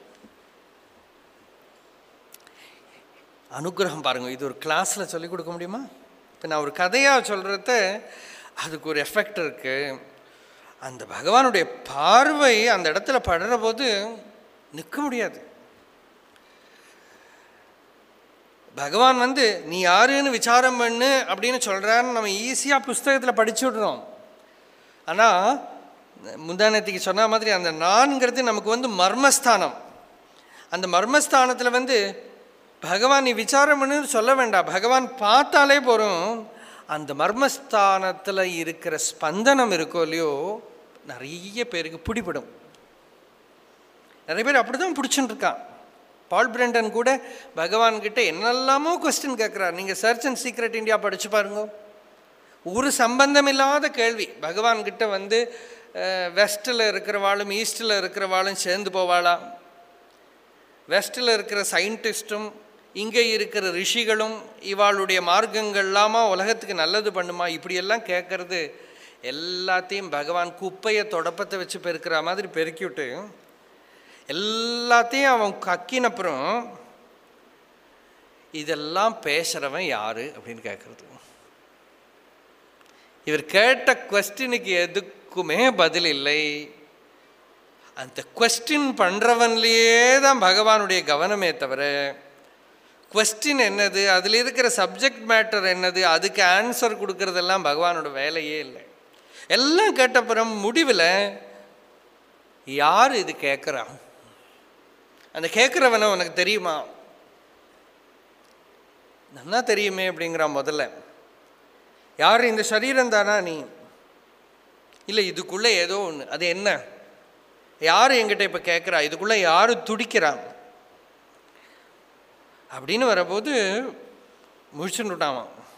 அனுகிரகம் பாருங்க இது ஒரு கிளாஸில் சொல்லிக் கொடுக்க முடியுமா இப்போ நான் ஒரு கதையாக சொல்கிறத அதுக்கு ஒரு எஃபெக்ட் இருக்குது அந்த பகவானுடைய பார்வை அந்த இடத்துல படுற போது நிற்க முடியாது பகவான் வந்து நீ யாருன்னு விசாரம் பண்ணு அப்படின்னு சொல்கிறான்னு நம்ம ஈஸியாக புஸ்தகத்தில் படிச்சு விடுறோம் ஆனால் முந்தானத்துக்கு சொன்ன மாதிரி அந்த நான்கிறது நமக்கு வந்து மர்மஸ்தானம் அந்த மர்மஸ்தானத்தில் வந்து பகவான் நீ விசாரம் பண்ணுன்னு சொல்ல வேண்டாம் பகவான் பார்த்தாலே போகிறோம் அந்த மர்மஸ்தானத்தில் இருக்கிற ஸ்பந்தனம் இருக்கோ இல்லையோ நிறைய பேருக்கு பிடிபடும் நிறைய பேர் அப்படி தான் பிடிச்சுட்டு இருக்கான் பால் பிரண்டன் கூட பகவான்கிட்ட என்னெல்லாமோ கொஸ்டின் கேட்குறார் நீங்கள் சர்ச் அண்ட் சீக்ரெட் இந்தியா படிச்சு பாருங்க ஒரு சம்பந்தம் இல்லாத கேள்வி பகவான்கிட்ட வந்து வெஸ்ட்டில் இருக்கிறவாளும் ஈஸ்டில் இருக்கிறவாளும் சேர்ந்து போவாளா வெஸ்ட்டில் இருக்கிற சயின்டிஸ்ட்டும் இங்கே இருக்கிற ரிஷிகளும் இவாளுடைய மார்க்கங்கள்லாமா உலகத்துக்கு நல்லது பண்ணுமா இப்படியெல்லாம் கேட்கறது எல்லாத்தையும் பகவான் குப்பையை தொடப்பத்தை வச்சு பெருக்கிற மாதிரி பெருக்கிவிட்டு எல்லாத்தையும் அவன் கக்கினப்புறம் இதெல்லாம் பேசுகிறவன் யாரு அப்படின்னு கேட்குறது இவர் கேட்ட கொஸ்டினுக்கு எதுக்குமே பதில் இல்லை அந்த கொஸ்டின் பண்ணுறவன்லேயே தான் பகவானுடைய கவனமே தவிர கொஸ்டின் என்னது அதில் இருக்கிற சப்ஜெக்ட் மேட்டர் என்னது அதுக்கு ஆன்சர் கொடுக்கறதெல்லாம் பகவானோட வேலையே இல்லை எல்லாம் கேட்டப்புறம் முடிவில் யார் இது கேட்குறான் அந்த கேட்குறவனை உனக்கு தெரியுமா நல்லா தெரியுமே அப்படிங்கிறான் முதல்ல யார் இந்த சரீரம் தானா நீ இல்லை இதுக்குள்ளே ஏதோ ஒன்று அது என்ன யார் என்கிட்ட இப்போ கேட்குறா இதுக்குள்ளே யார் துடிக்கிறா அப்படின்னு வரபோது முழிச்சுட்டான்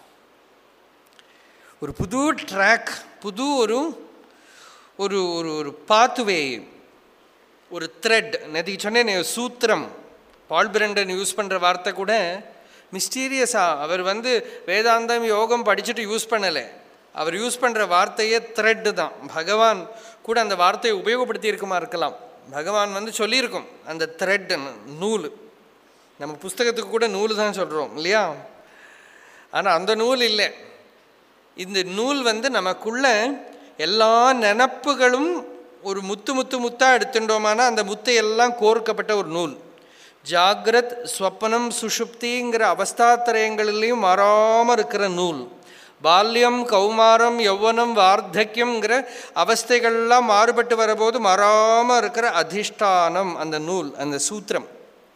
ஒரு புது ட்ராக் புது ஒரு ஒரு ஒரு ஒரு பாத்துவே ஒரு த்ரெட் நேற்றுக்கு சொன்னேன் சூத்திரம் பால் பிரண்டன் யூஸ் பண்ணுற வார்த்தை கூட மிஸ்டீரியஸாக அவர் வந்து வேதாந்தம் யோகம் படிச்சுட்டு யூஸ் பண்ணலை அவர் யூஸ் பண்ணுற வார்த்தையே த்ரெட்டு தான் பகவான் கூட அந்த வார்த்தையை உபயோகப்படுத்தி இருக்குமா இருக்கலாம் பகவான் வந்து சொல்லியிருக்கும் அந்த த்ரெட் நூல் நம்ம புஸ்தகத்துக்கு கூட நூல் தான் சொல்கிறோம் இல்லையா ஆனால் அந்த நூல் இல்லை இந்த நூல் வந்து நமக்குள்ள எல்லா நினப்புகளும் ஒரு முத்து முத்து முத்தாக எடுத்துட்டோமானா அந்த முத்தை எல்லாம் கோர்க்கப்பட்ட ஒரு நூல் ஜாகிரத் ஸ்வப்னம் சுஷுப்திங்கிற அவஸ்தாத்திரயங்களிலையும் மாறாமல் இருக்கிற நூல் பால்யம் கௌமாரம் யௌவனம் வார்த்தக்கியம்ங்கிற அவஸ்தைகள்லாம் மாறுபட்டு வரபோது மாறாமல் இருக்கிற அதிஷ்டானம் அந்த நூல் அந்த சூத்திரம்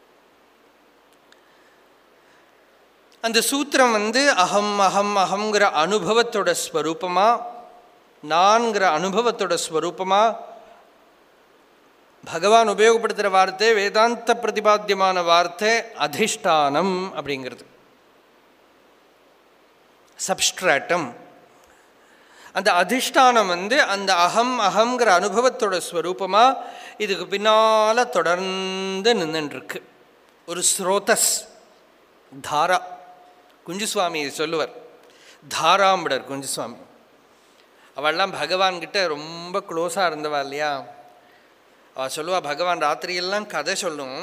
அந்த சூத்திரம் வந்து அகம் அகம் அகங்கிற அனுபவத்தோட ஸ்வரூபமா நான்கிற அனுபவத்தோட ஸ்வரூபமா பகவான் உபயோகப்படுத்துகிற வார்த்தை வேதாந்த பிரதிபாத்தியமான வார்த்தை அதிஷ்டானம் அப்படிங்கிறது சப்ஸ்ட்ராட்டம் அந்த அதிஷ்டானம் வந்து அந்த அகம் அகங்கிற அனுபவத்தோட ஸ்வரூபமாக இதுக்கு பின்னால் தொடர்ந்து நின்றுருக்கு ஒரு ஸ்ரோதஸ் தாரா குஞ்சுசுவாமி சொல்லுவார் தாராம்பிடர் குஞ்சுசுவாமி அவள்லாம் பகவான்கிட்ட ரொம்ப க்ளோஸாக இருந்தவா இல்லையா அவள் சொல்லுவா பகவான் ராத்திரியெல்லாம் கதை சொல்லும்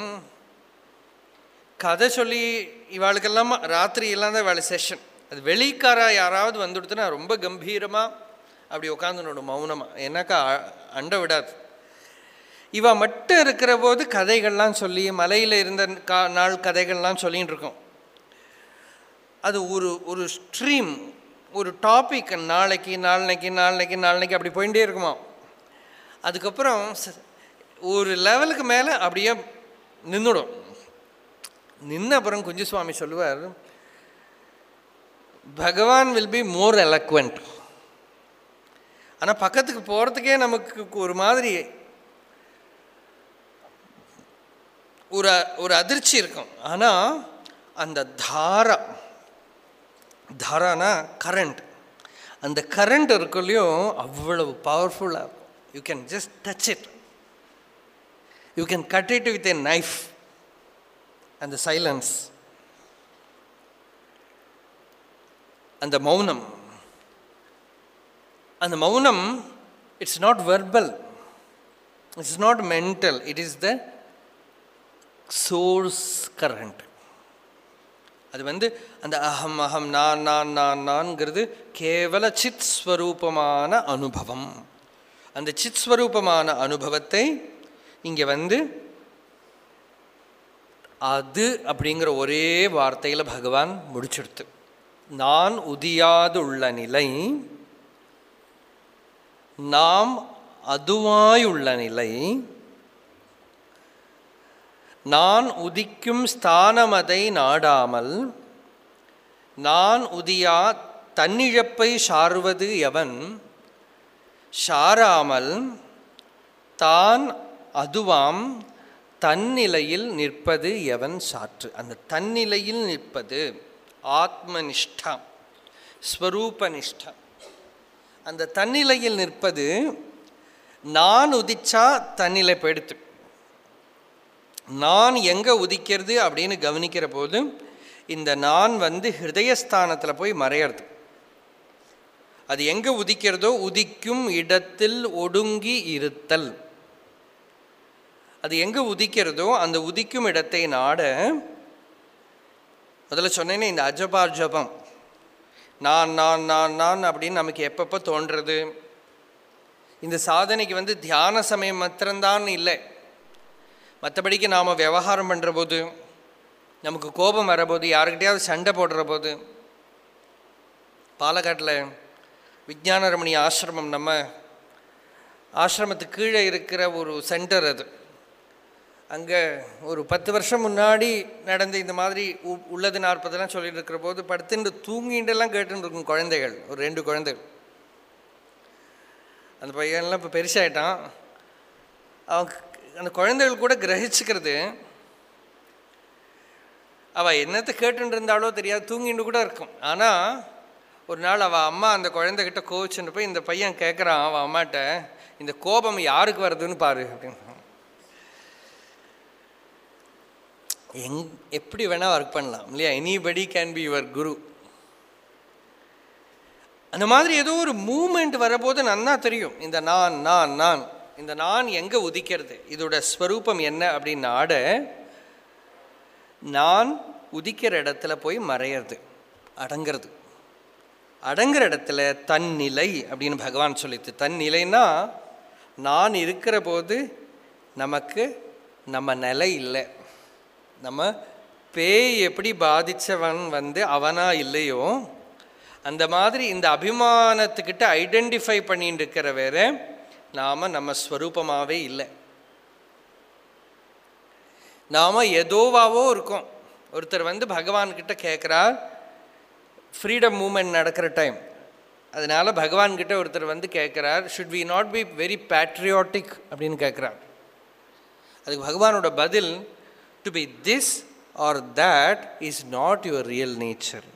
கதை சொல்லி இவாளுக்கெல்லாம் ராத்திரி எல்லாம் தான் இவாள் செஷன் அது வெளிக்காரா யாராவது வந்துடுத்துனா ரொம்ப கம்பீரமாக அப்படி உட்காந்துனோட மௌனமாக ஏன்னாக்கா அண்டை விடாது இவ மட்டும் இருக்கிற போது கதைகள்லாம் சொல்லி மலையில் இருந்த கா நாள் கதைகள்லாம் சொல்லின்னு இருக்கோம் அது ஒரு ஒரு ஸ்ட்ரீம் ஒரு டாபிக் நாளைக்கு நாளைக்கு நாளைக்கு நாளைக்கு அப்படி போயிட்டே இருக்குமா அதுக்கப்புறம் ஒரு லெவலுக்கு மேலே அப்படியே நின்றுடும் நின்ன அப்புறம் குஞ்சுசுவாமி சொல்லுவார் பகவான் வில் பி மோர் எலக்வெண்ட் ஆனால் பக்கத்துக்கு போகிறதுக்கே நமக்கு ஒரு மாதிரி ஒரு ஒரு அதிர்ச்சி இருக்கும் ஆனால் அந்த தாரா தாரானா கரண்ட் அந்த கரண்ட் இருக்குல்லையும் அவ்வளவு பவர்ஃபுல்லாக இருக்கும் you can just touch it you can cut it with a knife அந்த சைலன்ஸ் அந்த மௌனம் அந்த மௌனம் it's not verbal it's not mental it is the source current அது வந்து அந்த அகம் அகம் நான் நான் நான் நான்கிறது கேவல சித் ஸ்வரூபமான அனுபவம் அந்த சித் ஸ்வரூபமான அனுபவத்தை இங்கே வந்து அது அப்படிங்கிற ஒரே வார்த்தையில் பகவான் முடிச்செடுத்து நான் உதியாதுள்ள நிலை நாம் அதுவாயுள்ள நிலை நான் உதிக்கும் ஸ்தானமதை நாடாமல் நான் உதியா தன்னிழப்பை சார்வது எவன் சாராமல் தான் அதுவாம் தன்னிலையில் நிற்பது எவன் சாற்று அந்த தன்னிலையில் நிற்பது ஆத்மனிஷ்டா ஸ்வரூபனிஷ்டா அந்த தன்னிலையில் நிற்பது நான் உதிச்சா தன்னிலை போயிடுத்து நான் எங்கே உதிக்கிறது அப்படின்னு கவனிக்கிற போது இந்த நான் வந்து ஹிருதயஸ்தானத்தில் போய் மறையிறது அது எங்கே உதிக்கிறதோ உதிக்கும் இடத்தில் ஒடுங்கி இருத்தல் அது எங்கே உதிக்கிறதோ அந்த உதிக்கும் இடத்தை நாட முதல்ல சொன்னேனே இந்த அஜபார் ஜபம் நான் நான் நான் நான் அப்படின்னு நமக்கு எப்பப்போ தோன்றது இந்த சாதனைக்கு வந்து தியான சமயம் மாத்திரம்தான் இல்லை மற்றபடிக்கு நாம் விவகாரம் பண்ணுற போது நமக்கு கோபம் வரபோது யாருக்கிட்டையாவது சண்டை போடுற போது பாலக்காட்டில் விஜயானரமணி ஆசிரமம் நம்ம ஆசிரமத்துக்கு கீழே இருக்கிற ஒரு சென்டர் அது அங்கே ஒரு பத்து வருஷம் முன்னாடி நடந்த இந்த மாதிரி உ உள்ளது நாற்பதெல்லாம் சொல்லிட்டு இருக்கிற போது படுத்துட்டு தூங்கிட்டுலாம் கேட்டுன்னு இருக்கும் குழந்தைகள் ஒரு ரெண்டு குழந்தைகள் அந்த பையன்லாம் இப்போ பெருசாயிட்டான் அவன் அந்த குழந்தைகள் கூட கிரகிச்சுக்கிறது அவள் என்னத்தை கேட்டுட்டு இருந்தாலோ தெரியாது தூங்கிட்டு கூட இருக்கும் ஆனால் ஒரு நாள் அவள் அம்மா அந்த குழந்தைகிட்ட கோவிச்சுன்னு போய் இந்த பையன் கேட்குறான் அவன் அம்மாட்ட இந்த கோபம் யாருக்கு வருதுன்னு பாரு அப்படின்னு எங் எப்படி வேணால் ஒர்க் பண்ணலாம் இல்லையா anybody can be your guru அந்த மாதிரி ஏதோ ஒரு மூமெண்ட் வரபோது நன்னா தெரியும் இந்த நான் நான் நான் இந்த நான் எங்கே உதிக்கிறது இதோட ஸ்வரூபம் என்ன அப்படின்னு ஆட நான் உதிக்கிற இடத்துல போய் மறையிறது அடங்கிறது அடங்குற இடத்துல தன்னிலை அப்படின்னு பகவான் சொல்லித்து தன்னிலைன்னா நான் இருக்கிற போது நமக்கு நம்ம நிலை இல்லை நம்ம பேய் எப்படி பாதித்தவன் வந்து அவனா இல்லையோ அந்த மாதிரி இந்த அபிமானத்துக்கிட்ட ஐடென்டிஃபை பண்ணிட்டு இருக்கிற வேற நாம் நம்ம ஸ்வரூபமாகவே இல்லை நாம் ஏதோவாவோ இருக்கோம் ஒருத்தர் வந்து பகவான்கிட்ட கேட்குறார் ஃப்ரீடம் மூமெண்ட் நடக்கிற டைம் அதனால பகவான்கிட்ட ஒருத்தர் வந்து கேட்குறார் should we not be very patriotic அப்படின்னு கேட்குறார் அதுக்கு பகவானோட பதில் to be this or that is not your real nature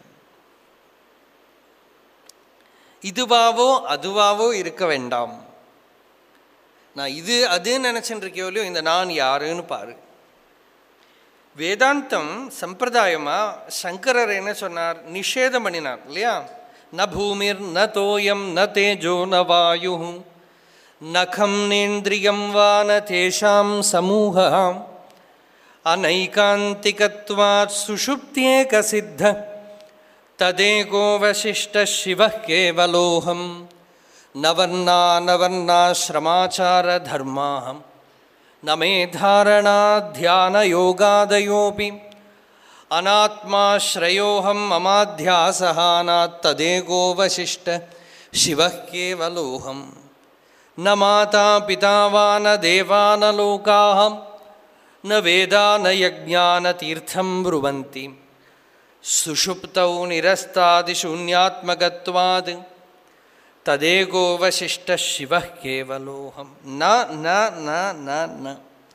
இதுவாவோ அதுவாவோ இருக்க வேண்டாம் நான் இது அதுன்னு நினச்சிட்டு இருக்கியோ இல்லையோ இந்த நான் யாருன்னு பாரு வேதாந்தம் சம்பிரதாயமாக சங்கரர் என்ன சொன்னார் நிஷேதம் பண்ணினார் இல்லையா ந பூமிர் ந தோயம் ந தேஜோ ந வாயு நகம் நேந்திரியம் வா ந தேஷாம் சமூகம் அனைகாந்திகத்வாத் சுஷுப்தியேக சித்த ததேகோ வசிஷ்ட சிவ கேவலோகம் நவர்ணா நவர்ணாசிரமாச்சார தர்மாஹம் न मे धारणा ध्यानयोगादयोऽपि अनात्माश्रयोऽहं ममाध्यासहानात् तदेको वसिष्ठ शिवः केवलोऽहं न माता पिता वा न देवा न लोकाः न वेदा न यज्ञा न तीर्थं ब्रुवन्ति सुषुप्तौ निरस्तादिशून्यात्मकत्वात् ததேகோ வசிஷ்ட சிவ கேவலோகம் ந ந ந ந ந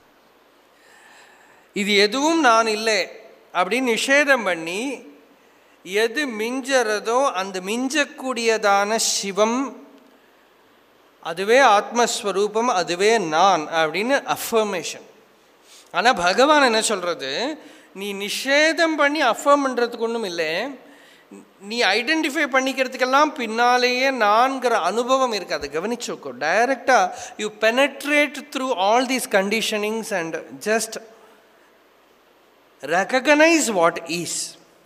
இது எதுவும் நான் இல்லை அப்படின்னு நிஷேதம் பண்ணி எது மிஞ்சறதோ அந்த மிஞ்சக்கூடியதான சிவம் அதுவே ஆத்மஸ்வரூபம் அதுவே நான் அப்படின்னு அஃபர்மேஷன் ஆனால் பகவான் என்ன சொல்கிறது நீ நிஷேதம் பண்ணி அஃபர்ம் பண்ணுறதுக்கு ஒன்றும் இல்லை நீ ஐடென்டிஃபை பண்ணிக்கிறதுக்கெல்லாம் பின்னாலேயே நான்கிற அனுபவம் இருக்குது அதை கவனிச்சோக்கோ டைரக்டாக you penetrate through all these conditionings and just recognise what is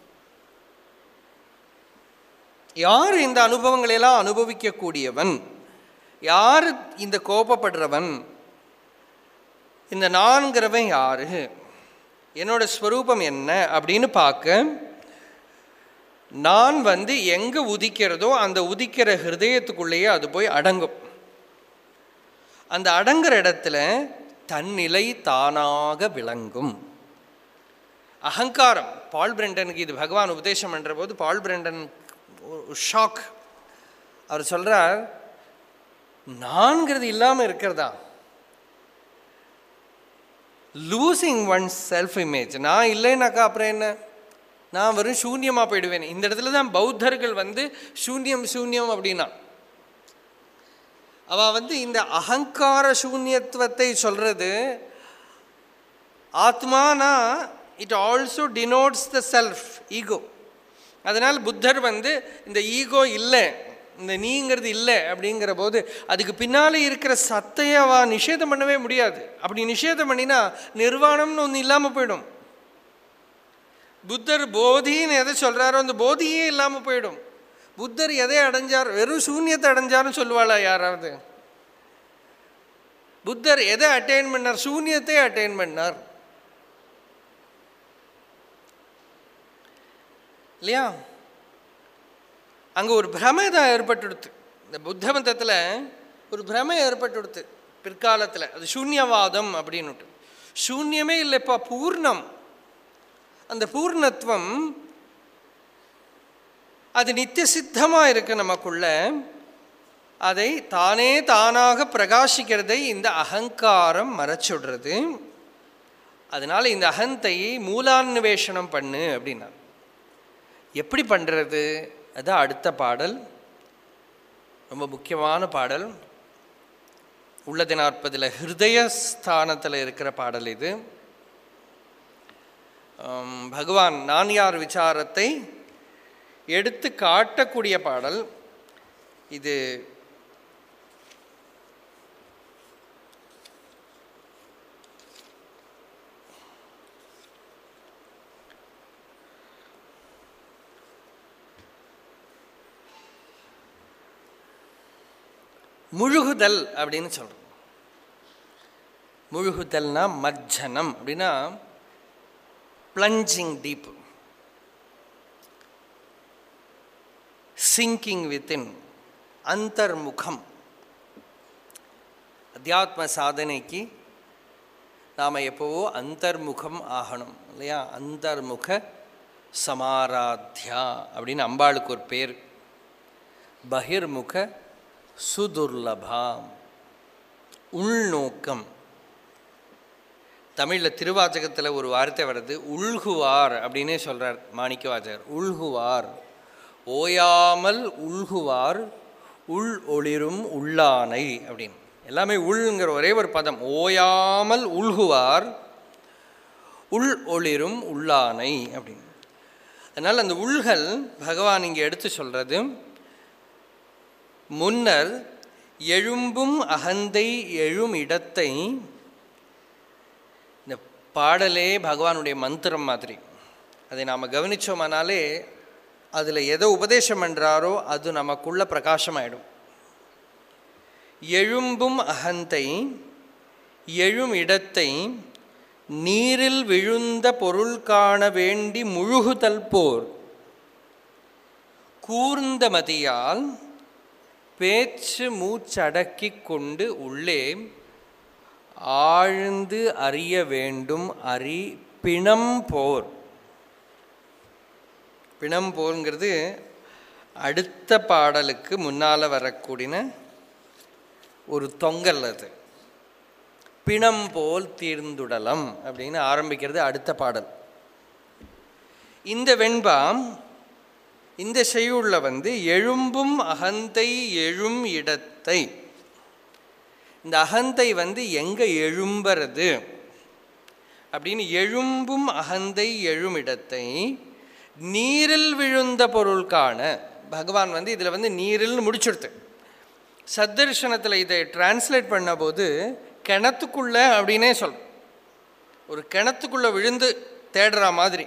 யார் இந்த அனுபவங்களெல்லாம் அனுபவிக்கக்கூடியவன் யார் இந்த கோபப்படுறவன் இந்த நான்கிறவன் யாரு என்னோட ஸ்வரூபம் என்ன அப்படின்னு பார்க்க நான் வந்து எங்கே உதிக்கிறதோ அந்த உதிக்கிற ஹிருதயத்துக்குள்ளேயே அது போய் அடங்கும் அந்த அடங்குற இடத்துல தன்னிலை தானாக விளங்கும் அகங்காரம் பால் பிரெண்டனுக்கு இது பகவான் உபதேசம் பண்ணுற போது பால் பிரெண்டன் ஷாக் அவர் சொல்கிறார் நான்கிறது இல்லாமல் இருக்கிறதா லூசிங் ஒன் செல்ஃப் இமேஜ் நான் இல்லைனாக்கா அப்புறம் என்ன நான் வெறும் சூன்யமாக போயிடுவேன் இந்த இடத்துல தான் பௌத்தர்கள் வந்து சூன்யம் சூன்யம் அப்படின்னா அவள் வந்து இந்த அகங்கார சூன்யத்துவத்தை சொல்கிறது ஆத்மானா it also denotes the self ego அதனால் புத்தர் வந்து இந்த ஈகோ இல்லை இந்த நீங்கிறது இல்லை அப்படிங்கிற போது அதுக்கு பின்னாலே இருக்கிற சத்தையை அவ நிஷேதம் பண்ணவே முடியாது அப்படி நிஷேதம் பண்ணினா நிர்வாணம்னு ஒன்று இல்லாமல் போயிடும் புத்தர் போதின்னு எதை சொல்கிறாரோ அந்த போதியே இல்லாமல் போயிடும் புத்தர் எதை அடைஞ்சார் வெறும் சூன்யத்தை அடைஞ்சாருன்னு சொல்லுவாளா யாராவது புத்தர் எதை அட்டைன் பண்ணார் சூன்யத்தை அட்டைன் பண்ணார் இல்லையா அங்கே ஒரு பிரமை தான் ஏற்பட்டுடுத்து இந்த புத்த மதத்தில் ஒரு பிரமை ஏற்பட்டுடுத்து பிற்காலத்தில் அது சூன்யவாதம் அப்படின்னுட்டு சூன்யமே இல்லைப்பா பூர்ணம் அந்த பூர்ணத்துவம் அது நித்திய சித்தமாக இருக்கு நமக்குள்ள அதை தானே தானாக பிரகாசிக்கிறதை இந்த அகங்காரம் மறைச்சுடுறது அதனால் இந்த அகந்தையை மூலான்வேஷனம் பண்ணு அப்படின்னா எப்படி பண்ணுறது அதான் அடுத்த பாடல் ரொம்ப முக்கியமான பாடல் உள்ளது நாற்பதில் ஹிருதயஸ்தானத்தில் இருக்கிற பாடல் இது ஆம், பகவான் நான் யார் விசாரத்தை எடுத்து காட்டக்கூடிய பாடல் இது முழுகுதல் அப்படின்னு சொல்கிறோம் முழுகுதல்னா மஜ்ஜனம் அப்படின்னா பிளஞ்சிங் டீப் சிங்கிங் வித்தின் அந்தர்முகம் அத்தியாத்ம சாதனைக்கு நாம் எப்போவோ அந்தர்முகம் ஆகணும் இல்லையா அந்தர்முக சமாராத்யா அப்படின்னு அம்பாளுக்கு ஒரு பேர் பகிர்முக சுதுர்லபாம் உள்நோக்கம் தமிழில் திருவாச்சகத்தில் ஒரு வார்த்தை வருது உள்குவார் அப்படின்னே சொல்கிறார் மாணிக்கவாச்சகர் உள்குவார் ஓயாமல் உள்குவார் உள் ஒளிரும் உள்ளானை அப்படின்னு எல்லாமே உள்ங்கிற ஒரே ஒரு பதம் ஓயாமல் உள்குவார் உள் ஒளிரும் உள்ளானை அப்படின்னு அதனால் அந்த உள்கள் பகவான் இங்கே எடுத்து சொல்கிறது முன்னர் எழும்பும் அகந்தை எழும் இடத்தை இந்த பாடலே பகவானுடைய மந்திரம் மாதிரி அதை நாம் கவனித்தோமானாலே அதில் எதை உபதேசம் பண்ணுறாரோ அது நமக்குள்ள பிரகாசமாயிடும் எழும்பும் அகந்தை எழும் இடத்தை நீரில் விழுந்த பொருள் காண வேண்டி முழுகுதல் போர் கூர்ந்த மதியால் பேச்சு மூச்சடக்கிக் கொண்டு உள்ளே ஆழ்ந்து அறிய வேண்டும் அறி பிணம் போர் பிணம் போருங்கிறது அடுத்த பாடலுக்கு முன்னால் வரக்கூடிய ஒரு தொங்கல் அது பிணம் போல் தீர்ந்துடலம் அப்படின்னு ஆரம்பிக்கிறது அடுத்த பாடல் இந்த வெண்பாம் இந்த செய்யுள்ள வந்து எழும்பும் அகந்தை எழும் இடத்தை இந்த அகந்தை வந்து எங்கே எழும்புறது அப்படின்னு எழும்பும் அகந்தை எழும் இடத்தை நீரில் விழுந்த பொருள் காண பகவான் வந்து இதில் வந்து நீரில் முடிச்சுடுத்து சத்தர்ஷனத்தில் இதை டிரான்ஸ்லேட் பண்ண போது கிணத்துக்குள்ள அப்படின்னே சொல் ஒரு கிணத்துக்குள்ளே விழுந்து தேடுற மாதிரி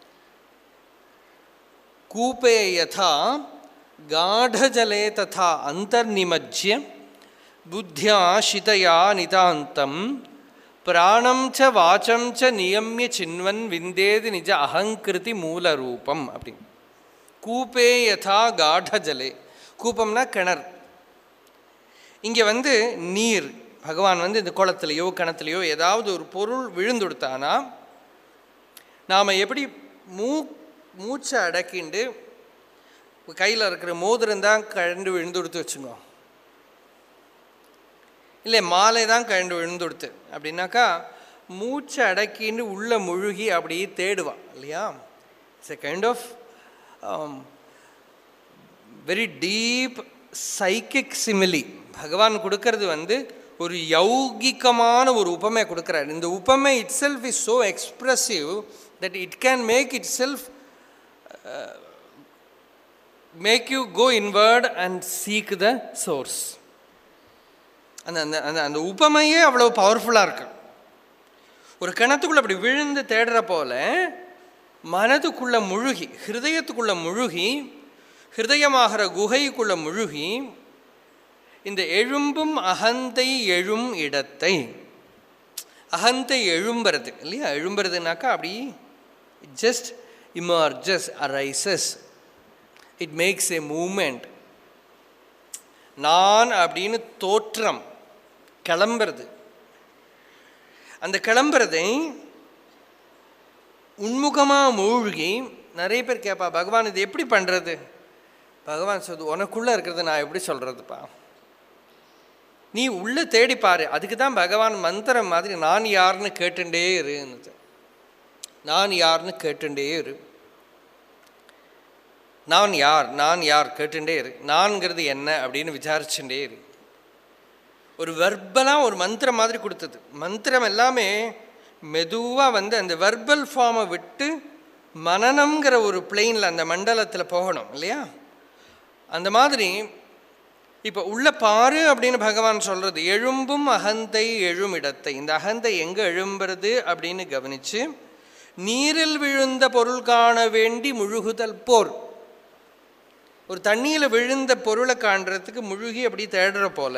कूपे यथा गाढजले तथा अन्तर्निमज्य बुद्ध्या शितया नितान्तं प्राणं च वाचं च नियम्य चिन्वन् विन्देति निज अहङ्कृति मूलरूपम् அப்படி கூப்பே யதா காடஜலே கூப்பம்னா கிணறு இங்கே வந்து நீர் பகவான் வந்து இந்த குளத்துலையோ கிணத்துலையோ ஏதாவது ஒரு பொருள் விழுந்துடுத்தானா நாம் எப்படி மூ மூச்சை அடக்கிண்டு கையில் இருக்கிற மோதிரம் தான் கழண்டு விழுந்து கொடுத்து வச்சுக்கோ இல்லை மாலை தான் கழண்டு விழுந்து கொடுத்து அப்படின்னாக்கா மூச்சை அடக்கின்னு உள்ள முழுகி அப்படியே தேடுவான் இல்லையா it's a kind of very deep psychic simile Bhagavan கொடுக்கறது வந்து ஒரு யௌகிகமான ஒரு உபமை கொடுக்குறார் இந்த உபமை itself is so expressive that it can make itself make you go inward and seek the source அந்த அந்த அந்த அந்த உபமையே அவ்வளோ பவர்ஃபுல்லாக இருக்கு ஒரு கிணத்துக்குள்ளே அப்படி விழுந்து தேடுற போல மனதுக்குள்ளே முழுகி ஹிருதயத்துக்குள்ளே முழுகி ஹிருதயமாகிற குகைக்குள்ளே முழுகி இந்த எழும்பும் அகந்தை எழும் இடத்தை அகந்தை எழும்புறது இல்லையா எழும்புறதுனாக்கா அப்படி just emerges, arises. It makes a movement. நான் அப்படின்னு தோற்றம் கிளம்புறது அந்த கிளம்புறதை உன்முகமாக மூழ்கி நிறைய பேர் கேட்பா பகவான் இது எப்படி பண்ணுறது பகவான் சொல்லுது உனக்குள்ளே இருக்கிறது நான் எப்படி சொல்கிறதுப்பா நீ உள்ளே தேடி பாரு அதுக்கு தான் பகவான் மந்திரம் மாதிரி நான் யாருன்னு கேட்டுண்டே இருன்னு நான் யார்னு கேட்டுண்டே இரு நான் யார் நான் யார் கேட்டுண்டே இரு நான்கிறது என்ன அப்படின்னு விசாரிச்சுட்டே இரு ஒரு வெர்பலாக ஒரு மந்திரம் மாதிரி கொடுத்தது மந்திரம் எல்லாமே மெதுவாக வந்து அந்த வெர்பல் ஃபார்மை விட்டு மனநம்ங்கிற ஒரு பிளெயினில் அந்த மண்டலத்தில் போகணும் இல்லையா அந்த மாதிரி இப்போ உள்ள பாரு அப்படின்னு பகவான் சொல்கிறது எழும்பும் அகந்தை எழும் இடத்தை இந்த அகந்தை எங்கே எழும்புறது அப்படின்னு கவனித்து நீரில் விழுந்த பொருள் காண வேண்டி முழுகுதல் போர் ஒரு தண்ணியில் விழுந்த பொருளை காண்றதுக்கு முழுகி அப்படி தேடுற போல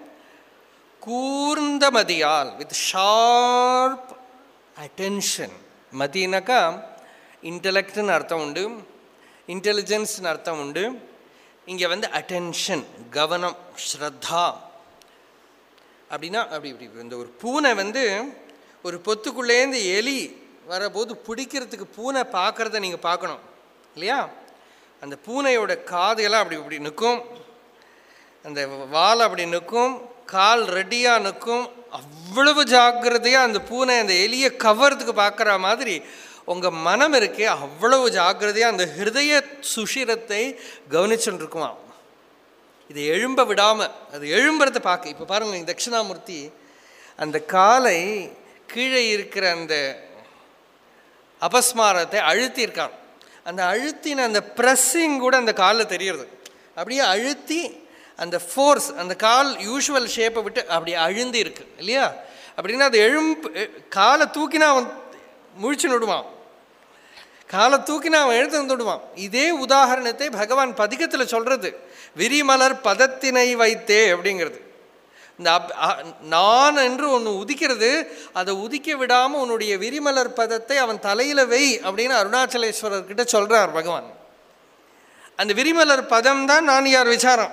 கூர்ந்த மதியால் வித் ஷார்ப் அட்டென்ஷன் மதினாக்கா இன்டலெக்ட்னு அர்த்தம் உண்டு இன்டெலிஜென்ஸ்னு அர்த்தம் உண்டு இங்கே வந்து அட்டென்ஷன் கவனம் ஸ்ரத்தா அப்படின்னா அப்படி இப்படி இந்த ஒரு பூனை வந்து ஒரு பொத்துக்குள்ளேருந்து எலி வரபோது பிடிக்கிறதுக்கு பூனை பார்க்குறத நீங்கள் பார்க்கணும் இல்லையா அந்த பூனையோட காதையெல்லாம் அப்படி இப்படி நிற்கும் அந்த வால் அப்படி நிற்கும் கால் ரெடியாக நிற்கும் அவ்வளவு ஜாக்கிரதையாக அந்த பூனை அந்த எலியை கவர்றதுக்கு பார்க்குற மாதிரி உங்கள் மனம் இருக்கே அவ்வளவு ஜாக்கிரதையாக அந்த ஹிருதய சுஷிரத்தை கவனிச்சுட்டு இருக்குமா இதை எழும்ப விடாமல் அது எழும்புறதை பார்க்க இப்போ பாருங்கள் தட்சிணாமூர்த்தி அந்த காலை கீழே இருக்கிற அந்த அபஸ்மாரத்தை அழுத்தியிருக்கான் அந்த அழுத்தின அந்த ப்ரெஸ்ஸிங் கூட அந்த காலில் தெரியறது அப்படியே அழுத்தி அந்த ஃபோர்ஸ் அந்த கால் யூஷுவல் ஷேப்பை விட்டு அப்படி அழுந்தி இருக்கு இல்லையா அப்படின்னா அது எழும்பு காலை தூக்கினா அவன் முழிச்சு நடுவான் காலை தூக்கினா அவன் எழுத்து வந்துடுவான் இதே உதாரணத்தை பகவான் பதிகத்தில் சொல்கிறது விரிமலர் பதத்தினை வைத்தே அப்படிங்கிறது இந்த அப் அ- நான் என்று ஒன்று உதிக்கிறது அதை உதிக்க விடாமல் உன்னுடைய விரிமலர் பதத்தை அவன் தலையில் வை அப்படின்னு அருணாச்சலேஸ்வரர் கிட்ட சொல்கிறார் பகவான் அந்த விரிமலர் பதம் தான் நான் யார் விசாரம்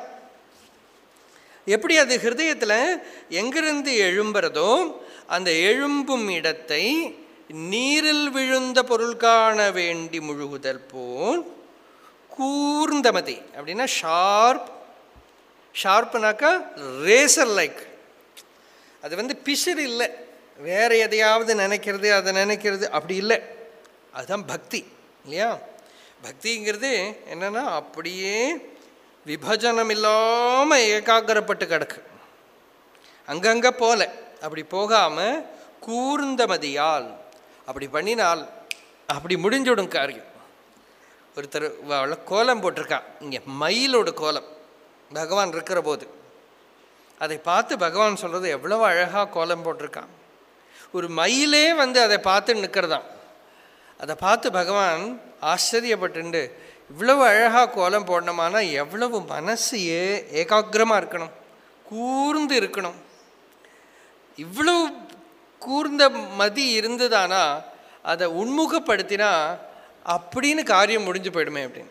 எப்படி அது ஹிருதயத்தில் எங்கிருந்து எழும்புறதோ அந்த எழும்பும் இடத்தை நீரில் விழுந்த பொருள் காண வேண்டி முழுகுதல் போல் கூர்ந்தமதி அப்படின்னா ஷார்ப் ஷார்ப்னாக்கா ரேசர் லைக் அது வந்து பிசிறு இல்லை வேற எதையாவது நினைக்கிறது அதை நினைக்கிறது அப்படி இல்லை அதுதான் பக்தி இல்லையா பக்திங்கிறது என்னன்னா அப்படியே விபஜனம் இல்லாமல் ஏகாகிரப்பட்டு கிடக்கு அங்கங்கே போல அப்படி போகாமல் கூர்ந்த மதியால் அப்படி பண்ணினால் அப்படி முடிஞ்சுடும் காரியம் ஒருத்தர் அவளை கோலம் போட்டிருக்கா இங்கே மயிலோட கோலம் பகவான் இருக்கிற போது அதை பார்த்து பகவான் சொல்கிறது எவ்வளவு அழகாக கோலம் போட்டிருக்கான் ஒரு மயிலே வந்து அதை பார்த்து நிற்கிறதாம் அதை பார்த்து பகவான் ஆச்சரியப்பட்டுண்டு இவ்வளவு அழகாக கோலம் போடணுமானா எவ்வளவு மனசு ஏ ஏகாகிரமாக இருக்கணும் கூர்ந்து இருக்கணும் இவ்வளவு கூர்ந்த மதி இருந்ததானா அதை உண்முகப்படுத்தினா அப்படின்னு காரியம் முடிஞ்சு போயிடுமே அப்படின்னு